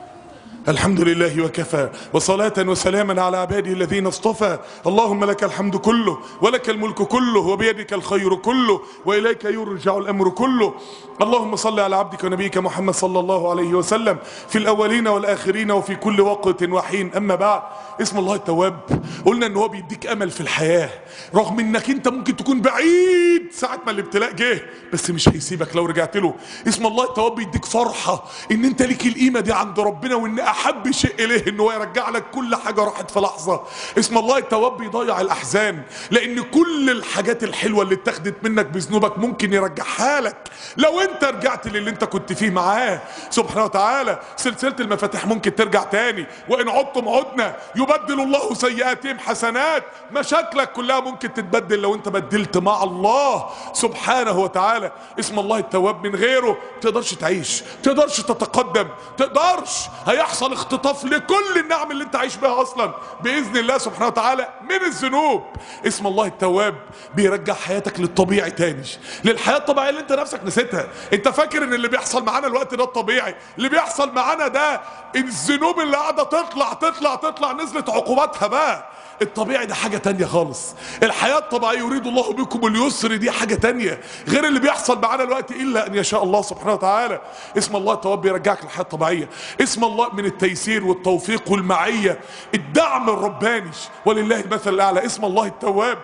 الحمد لله وكفى وصلاة وسلاما على عباده الذين اصطفى اللهم لك الحمد كله ولك الملك كله وبيدك الخير كله وإليك يرجع الأمر كله اللهم صل على عبدك ونبيك محمد صلى الله عليه وسلم في الأولين والآخرين وفي كل وقت وحين أما بعد اسم الله التواب قلنا ان هو بيديك امل في الحياة رغم انك انت ممكن تكون بعيد ساعة ما الابتلاء جه بس مش هيسيبك لو رجعت له اسم الله التواب بيديك فرحة ان انت ليك القيمة دي عند ربنا وان احب شيء اليه ان هو يرجع لك كل حاجة راحت في لحظة اسم الله التواب بيضيع الاحزان لان كل الحاجات الحلوة اللي اتخذت منك بذنوبك ممكن يرجعها لك لو انت رجعت للي انت كنت فيه معاه سبحانه وتعالى سلسلة المفاتيح ممكن ترجع تاني وان عدتم عدنا يبدل الله سيئاتهم حسنات مشاكلك كلها ممكن تتبدل لو انت بدلت مع الله سبحانه وتعالى اسم الله التواب من غيره تقدرش تعيش تقدرش تتقدم تقدرش هيحصل اختطاف لكل النعم اللي انت عايش بها اصلا باذن الله سبحانه وتعالى من الذنوب اسم الله التواب بيرجع حياتك للطبيعي تاني للحياه الطبيعيه اللي انت نفسك نسيتها انت فاكر ان اللي بيحصل معانا الوقت ده الطبيعي اللي بيحصل معانا ده الذنوب اللي قاعده تطلع تطلع تطلع نزلت عقوباتها بقى الطبيعي ده حاجة تانية خالص الحياة الطبيعية يريد الله بكم اليسر دي حاجة تانية غير اللي بيحصل معانا الوقت إلا أن يشاء الله سبحانه وتعالى اسم الله التواب بيرجعك للحياة الطبيعية اسم الله من التيسير والتوفيق والمعية الدعم الرباني ولله المثل الأعلى اسم الله التواب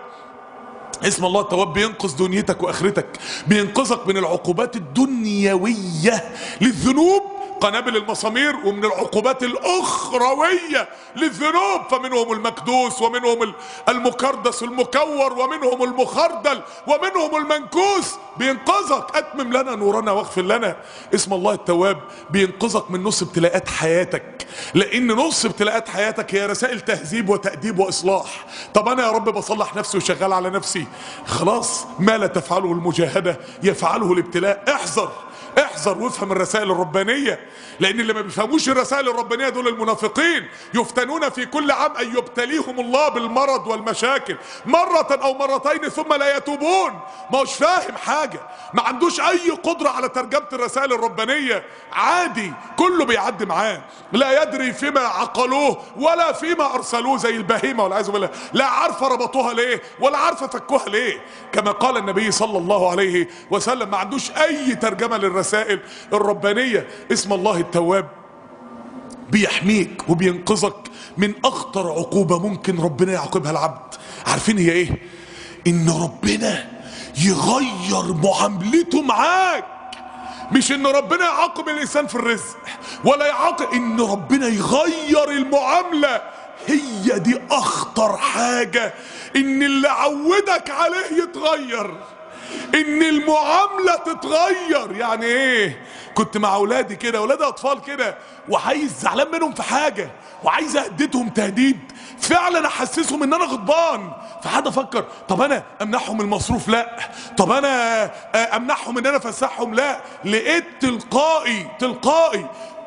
اسم الله التواب بينقذ دنيتك واخرتك بينقذك من العقوبات الدنيوية للذنوب قنابل المسامير ومن العقوبات الاخروية للذنوب فمنهم المكدوس ومنهم المكردس المكور ومنهم المخردل ومنهم المنكوس بينقذك اتمم لنا نورنا واغفر لنا اسم الله التواب بينقذك من نص ابتلاءات حياتك لان نص ابتلاءات حياتك هي رسائل تهذيب وتأديب واصلاح طب انا يا رب بصلح نفسي وشغال على نفسي خلاص ما لا تفعله المجاهدة يفعله الابتلاء احذر احذر وافهم الرسائل الربانية لان اللي ما بيفهموش الرسائل الربانية دول المنافقين يفتنون في كل عام ان يبتليهم الله بالمرض والمشاكل مرة او مرتين ثم لا يتوبون ما هوش فاهم حاجة ما عندوش اي قدرة على ترجمة الرسائل الربانية عادي كله بيعدي معاه لا يدري فيما عقلوه ولا فيما ارسلوه زي البهيمة والعياذ بالله لا عارفة ربطوها ليه ولا عارفة فكوها ليه كما قال النبي صلى الله عليه وسلم ما عندوش اي ترجمة للرسائل الربانية اسم الله التواب بيحميك وبينقذك من اخطر عقوبة ممكن ربنا يعاقبها العبد عارفين هي ايه ان ربنا يغير معاملته معاك مش ان ربنا يعاقب الانسان في الرزق ولا يعاقب ان ربنا يغير المعاملة هي دي اخطر حاجة ان اللي عودك عليه يتغير ان المعاملة تتغير يعني ايه كنت مع اولادي كده اولادي اطفال كده وعايز زعلان منهم في حاجة وعايز اهددهم تهديد فعلا احسسهم ان انا غضبان فحد افكر طب انا امنحهم المصروف لا طب انا امنحهم ان انا افسحهم لا لقيت تلقائي تلقائي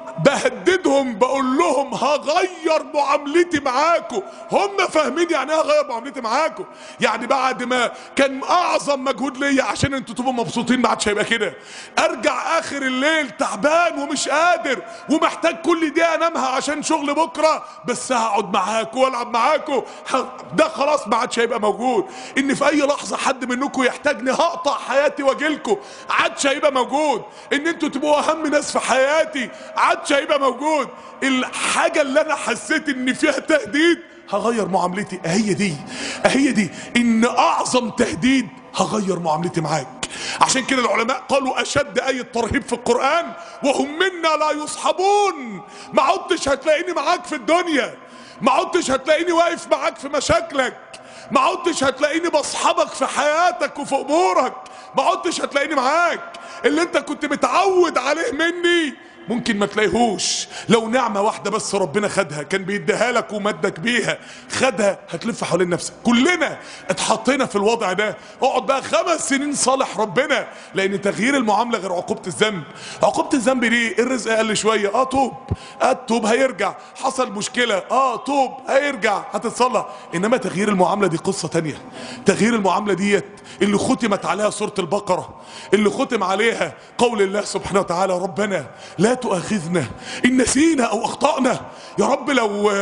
بهددهم بقول لهم هغير معاملتي معاكم هم فاهمين يعني ايه هغير معاملتي معاكم يعني بعد ما كان اعظم مجهود ليا عشان انتوا تبقوا مبسوطين ما عادش هيبقى كده ارجع اخر الليل تعبان ومش قادر ومحتاج كل دقيقه انامها عشان شغل بكره بس هقعد معاكم والعب معاكم ده خلاص ما عادش هيبقى موجود ان في اي لحظه حد منكم يحتاجني هقطع حياتي واجيلكم عادش هيبقى موجود ان انتوا تبقوا اهم ناس في حياتي عادش هيبقى موجود الحاجة اللي انا حسيت ان فيها تهديد هغير معاملتي هي دي هي دي ان اعظم تهديد هغير معاملتي معاك عشان كده العلماء قالوا اشد اية ترهيب في القرآن وهم منا لا يصحبون ما عدتش هتلاقيني معاك في الدنيا ما عدتش هتلاقيني واقف معاك في مشاكلك ما عدتش هتلاقيني بصحبك في حياتك وفي امورك ما عدتش هتلاقيني معاك اللي انت كنت متعود عليه مني ممكن ما تلاقيهوش لو نعمة واحدة بس ربنا خدها كان بيديها لك ومدك بيها خدها هتلف حوالين نفسك كلنا اتحطينا في الوضع ده اقعد بقى خمس سنين صالح ربنا لان تغيير المعاملة غير عقوبة الذنب عقوبة الذنب دي الرزق قل شوية اه توب اه توب هيرجع حصل مشكلة اه توب هيرجع هتتصلح انما تغيير المعاملة دي قصة تانية تغيير المعاملة ديت اللي ختمت عليها سورة البقرة اللي ختم عليها قول الله سبحانه وتعالى ربنا لا تؤاخذنا إن نسينا أو أخطأنا يا رب لو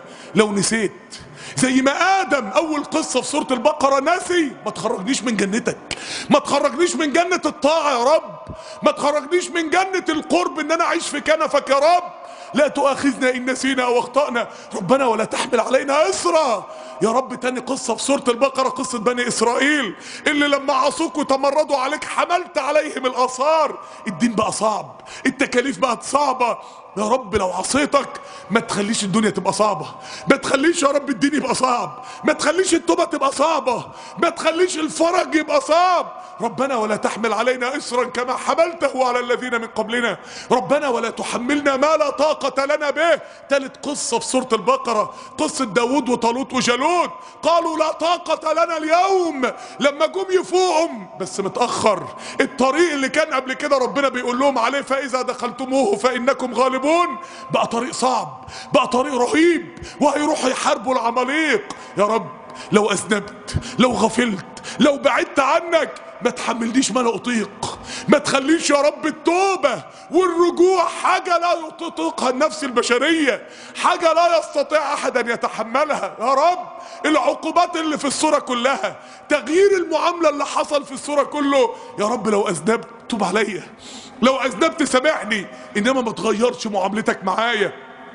لو نسيت زي ما آدم أول قصة في سورة البقرة ناسي ما تخرجنيش من جنتك ما تخرجنيش من جنة الطاعة يا رب ما تخرجنيش من جنة القرب إن أنا أعيش في كنفك يا رب لا تؤاخذنا إن نسينا أو أخطأنا ربنا ولا تحمل علينا إسرا يا رب تاني قصة في سورة البقرة قصة بني إسرائيل اللي لما عصوك وتمردوا عليك حملت عليهم الآثار الدين بقى صعب التكاليف بقت صعبة يا رب لو عصيتك ما تخليش الدنيا تبقى صعبة ما تخليش يا رب الدين يبقى صعب ما تخليش التوبة تبقى صعبة ما تخليش الفرج يبقى صعب ربنا ولا تحمل علينا إسرا كما حملته على الذين من قبلنا ربنا ولا تحملنا ما لا طاقة لنا به ثالث قصة في سورة البقرة قصة داود وطالوت وجالوت قالوا لا طاقة لنا اليوم لما جم يفوقهم بس متأخر الطريق اللي كان قبل كده ربنا بيقول لهم عليه فإذا دخلتموه فإنكم غالبون بقى طريق صعب بقى طريق رهيب وهيروحوا يحاربوا العماليق يا رب لو أذنبت لو غفلت لو بعدت عنك ما تحملنيش ما لا اطيق ما تخليش يا رب التوبة والرجوع حاجة لا تطيقها النفس البشرية حاجة لا يستطيع احد ان يتحملها يا رب العقوبات اللي في الصورة كلها تغيير المعاملة اللي حصل في الصورة كله يا رب لو اذنبت توب عليا لو اذنبت سامحني انما ما تغيرش معاملتك معايا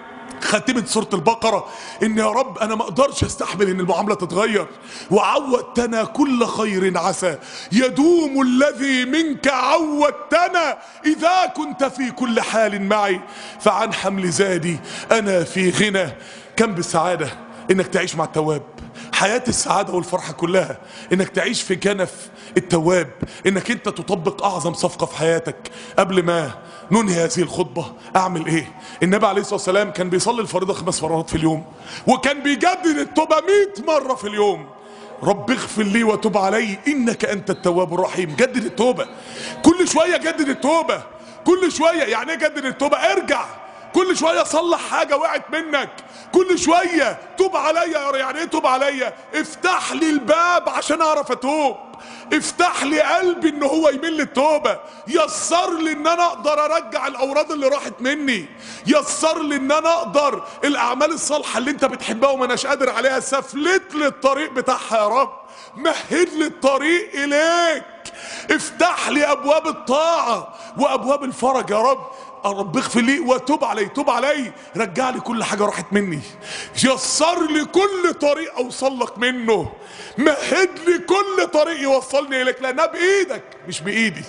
ختمت سورة البقرة ان يا رب انا ما اقدرش استحمل ان المعاملة تتغير وعودتنا كل خير عسى يدوم الذي منك عودتنا اذا كنت في كل حال معي فعن حمل زادي انا في غنى كم بالسعادة انك تعيش مع التواب حياة السعادة والفرحة كلها انك تعيش في كنف التواب انك انت تطبق اعظم صفقة في حياتك قبل ما ننهي هذه الخطبة اعمل ايه النبي عليه الصلاة والسلام كان بيصلي الفريضة خمس مرات في اليوم وكان بيجدد التوبة مئة مرة في اليوم رب اغفر لي وتب علي انك انت التواب الرحيم جدد التوبة كل شوية جدد التوبة كل شوية يعني ايه جدد التوبة ارجع كل شوية صلح حاجة وقعت منك كل شوية توب عليا يعني ايه توب عليا افتح لي الباب عشان اعرف اتوب افتح لي قلبي ان هو يمل التوبة يسر لي ان انا اقدر ارجع الاوراد اللي راحت مني يسر لي ان انا اقدر الاعمال الصالحة اللي انت بتحبها وما اناش قادر عليها سفلت لي الطريق بتاعها يا رب مهد لي الطريق اليك افتح لي ابواب الطاعة وابواب الفرج يا رب رب اغفر لي وتوب علي توب علي رجع لي كل حاجه راحت مني يسر لي كل طريق اوصل لك منه مهد لي كل طريق يوصلني اليك لانها بايدك مش بايدي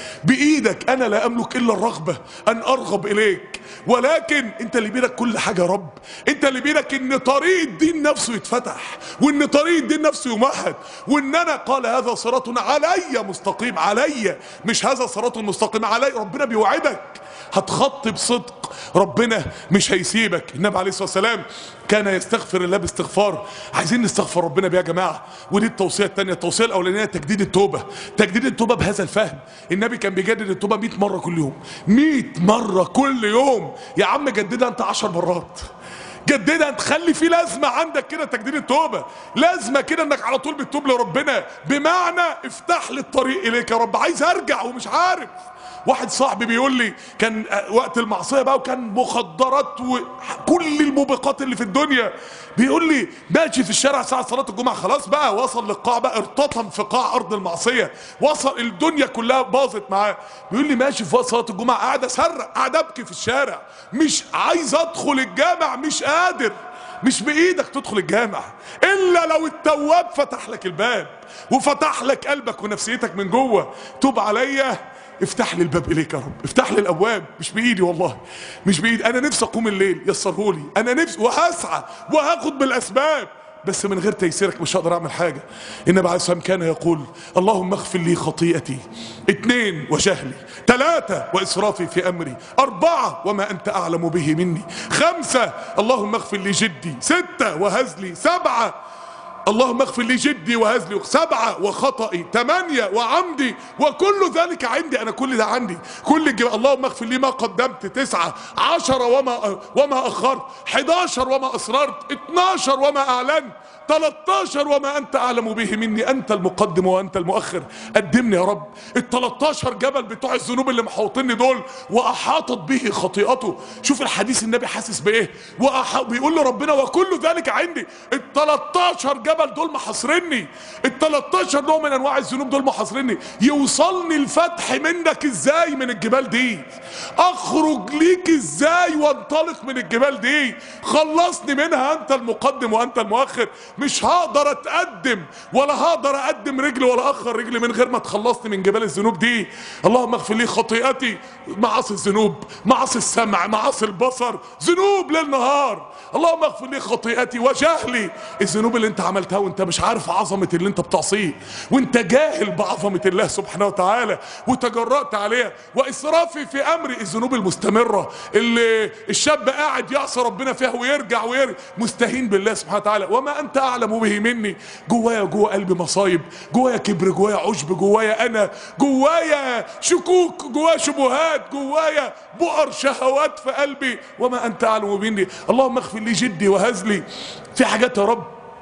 بايدك انا لا املك الا الرغبه ان ارغب اليك ولكن انت اللي بيدك كل حاجه يا رب انت اللي بيدك ان طريق الدين نفسه يتفتح وان طريق الدين نفسه يمهد وان انا قال هذا صراط علي مستقيم علي مش هذا صراط مستقيم علي ربنا بيوعدك هتخطي بصدق ربنا مش هيسيبك النبي عليه الصلاه والسلام كان يستغفر الله باستغفار عايزين نستغفر ربنا بيه يا جماعه ودي التوصيه الثانيه التوصيه الاولانيه تجديد التوبه تجديد التوبه بهذا الفهم النبي كان بيجدد التوبه 100 مره كل يوم 100 مره كل يوم يا عم جددها انت 10 مرات جددها تخلي في لازمه عندك كده تجديد التوبه لازمه كده انك على طول بتتوب لربنا بمعنى افتح لي الطريق اليك يا رب عايز ارجع ومش عارف واحد صاحبي بيقول لي كان وقت المعصيه بقى وكان مخدرات وكل الموبقات اللي في الدنيا بيقول لي ماشي في الشارع ساعه صلاه الجمعه خلاص بقى وصل للقاع بقى ارتطم في قاع ارض المعصيه وصل الدنيا كلها باظت معاه بيقول لي ماشي في وقت صلاه الجمعه قاعد اسرق قاعد ابكي في الشارع مش عايز ادخل الجامع مش قادر مش بايدك تدخل الجامع الا لو التواب فتح لك الباب وفتح لك قلبك ونفسيتك من جوه توب عليا افتح لي الباب اليك يا رب افتح لي الابواب مش بايدي والله مش بايدي انا نفسي اقوم الليل يسره لي انا نفسي وهسعى وهاخد بالاسباب بس من غير تيسيرك مش هقدر اعمل حاجه النبي عليه الصلاه والسلام كان يقول اللهم اغفر لي خطيئتي اثنين وجهلي ثلاثه واسرافي في امري اربعه وما انت اعلم به مني خمسه اللهم اغفر لي جدي سته وهزلي سبعه اللهم اغفر لي جدي وهزلي سبعة وخطئي ثمانية وعمدي وكل ذلك عندي أنا كل ده عندي كل الجبال اللهم اغفر لي ما قدمت تسعة عشرة وما وما أخرت 11 وما أسررت 12 وما أعلنت 13 وما أنت أعلم به مني أنت المقدم وأنت المؤخر قدمني يا رب ال 13 جبل بتوع الذنوب اللي محوطيني دول وأحاطت به خطيئته شوف الحديث النبي حاسس بإيه وأح... بيقول له ربنا وكل ذلك عندي ال 13 جبل دول محاصرني ال 13 نوع من أنواع الذنوب دول محاصرني يوصلني الفتح منك إزاي من الجبال دي أخرج ليك إزاي وانطلق من الجبال دي خلصني منها أنت المقدم وأنت المؤخر مش هقدر اتقدم ولا هقدر اقدم رجل ولا اخر رجلي من غير ما تخلصني من جبال الذنوب دي اللهم اغفر لي خطيئتي معاصي الذنوب معاصي السمع معاصي البصر ذنوب ليل نهار اللهم اغفر لي خطيئتي وجهلي الذنوب اللي انت عملتها وانت مش عارف عظمه اللي انت بتعصيه وانت جاهل بعظمه الله سبحانه وتعالى وتجرأت عليها واسرافي في امري الذنوب المستمره اللي الشاب قاعد يعصي ربنا فيها ويرجع ويرجع مستهين بالله سبحانه وتعالى وما انت اعلم به مني جوايا جوا قلبي مصايب جوايا كبر جوايا عجب جوايا انا جوايا شكوك جوايا شبهات جوايا بؤر شهوات في قلبي وما انت اعلم مني اللهم اغفر لي جدي وهزلي في حاجات يا رب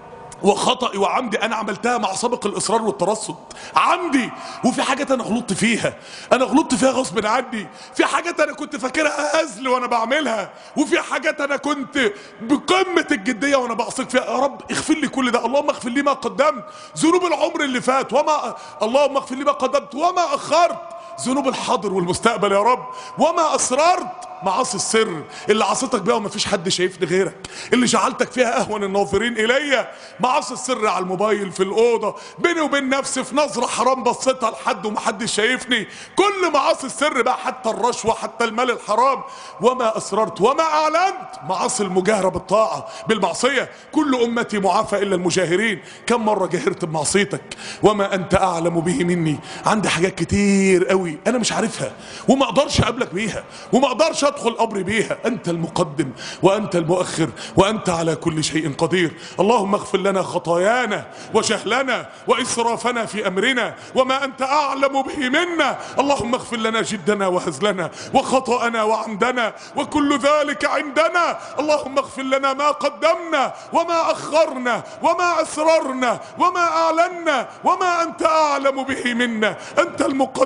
وخطئي وعمدي انا عملتها مع سابق الاصرار والترصد عمدي وفي حاجات انا غلطت فيها انا غلطت فيها غصب عني في حاجات انا كنت فاكرها هزل وانا بعملها وفي حاجات انا كنت بقمه الجديه وانا بعصيك فيها يا رب اغفر لي كل ده اللهم اغفر لي ما قدمت ذنوب العمر اللي فات وما اللهم اغفر لي ما قدمت وما اخرت ذنوب الحاضر والمستقبل يا رب وما اسررت معاصي السر اللي عصيتك بيها ومفيش حد شايفني غيرك اللي جعلتك فيها اهون الناظرين الي معاصي السر على الموبايل في الاوضه بيني وبين نفسي في نظره حرام بصيتها لحد ومحدش شايفني كل معاصي السر بقى حتى الرشوه حتى المال الحرام وما اسررت وما اعلنت معاصي المجاهره بالطاعه بالمعصيه كل امتي معافى الا المجاهرين كم مره جاهرت بمعصيتك وما انت اعلم به مني عندي حاجات كتير قوي انا مش عارفها وما اقدرش اقابلك بيها وما اقدرش ادخل قبري بيها انت المقدم وانت المؤخر وانت على كل شيء قدير اللهم اغفر لنا خطايانا وجهلنا واسرافنا في امرنا وما انت اعلم به منا اللهم اغفر لنا جدنا وهزلنا وخطانا وعمدنا وكل ذلك عندنا اللهم اغفر لنا ما قدمنا وما اخرنا وما اسررنا وما اعلنا وما انت اعلم به منا انت المقدم وانت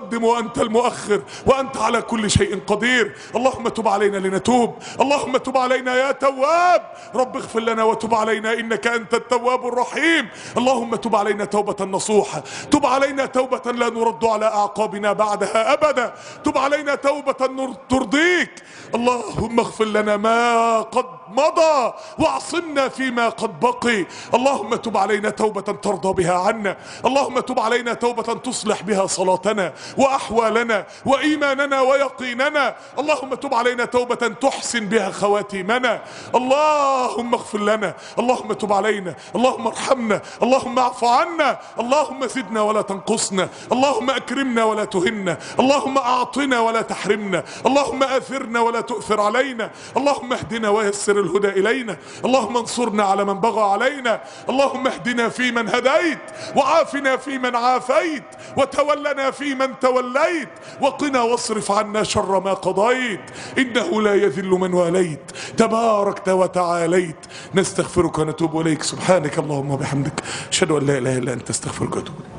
وأنت المؤخر وأنت على كل شيء قدير اللهم تب علينا لنتوب اللهم تب علينا يا تواب رب اغفر لنا وتب علينا إنك أنت التواب الرحيم اللهم تب علينا توبة نصوحة تب علينا توبة لا نرد على أعقابنا بعدها أبدا تب علينا توبة نر- ترضيك اللهم اغفر لنا ما قد مضى واعصمنا فيما قد بقي اللهم تب علينا توبة ترضى بها عنا اللهم تب علينا توبة تصلح بها صلاتنا وأحوالنا وإيماننا ويقيننا اللهم تب علينا توبة تحسن بها خواتيمنا اللهم اغفر لنا اللهم تب علينا اللهم ارحمنا اللهم اعف عنا اللهم زدنا ولا تنقصنا اللهم أكرمنا ولا تهنا اللهم أعطنا ولا تحرمنا اللهم أثرنا ولا تؤثر علينا اللهم اهدنا ويسر الهدى إلينا اللهم انصرنا على من بغى علينا اللهم اهدنا فيمن هديت وعافنا فيمن عافيت وتولنا فيمن توليت وقنا واصرف عنا شر ما قضيت إنه لا يذل من واليت تباركت وتعاليت نستغفرك ونتوب إليك سبحانك اللهم وبحمدك أشهد أن لا إله إلا أنت استغفرك وأتوب إليك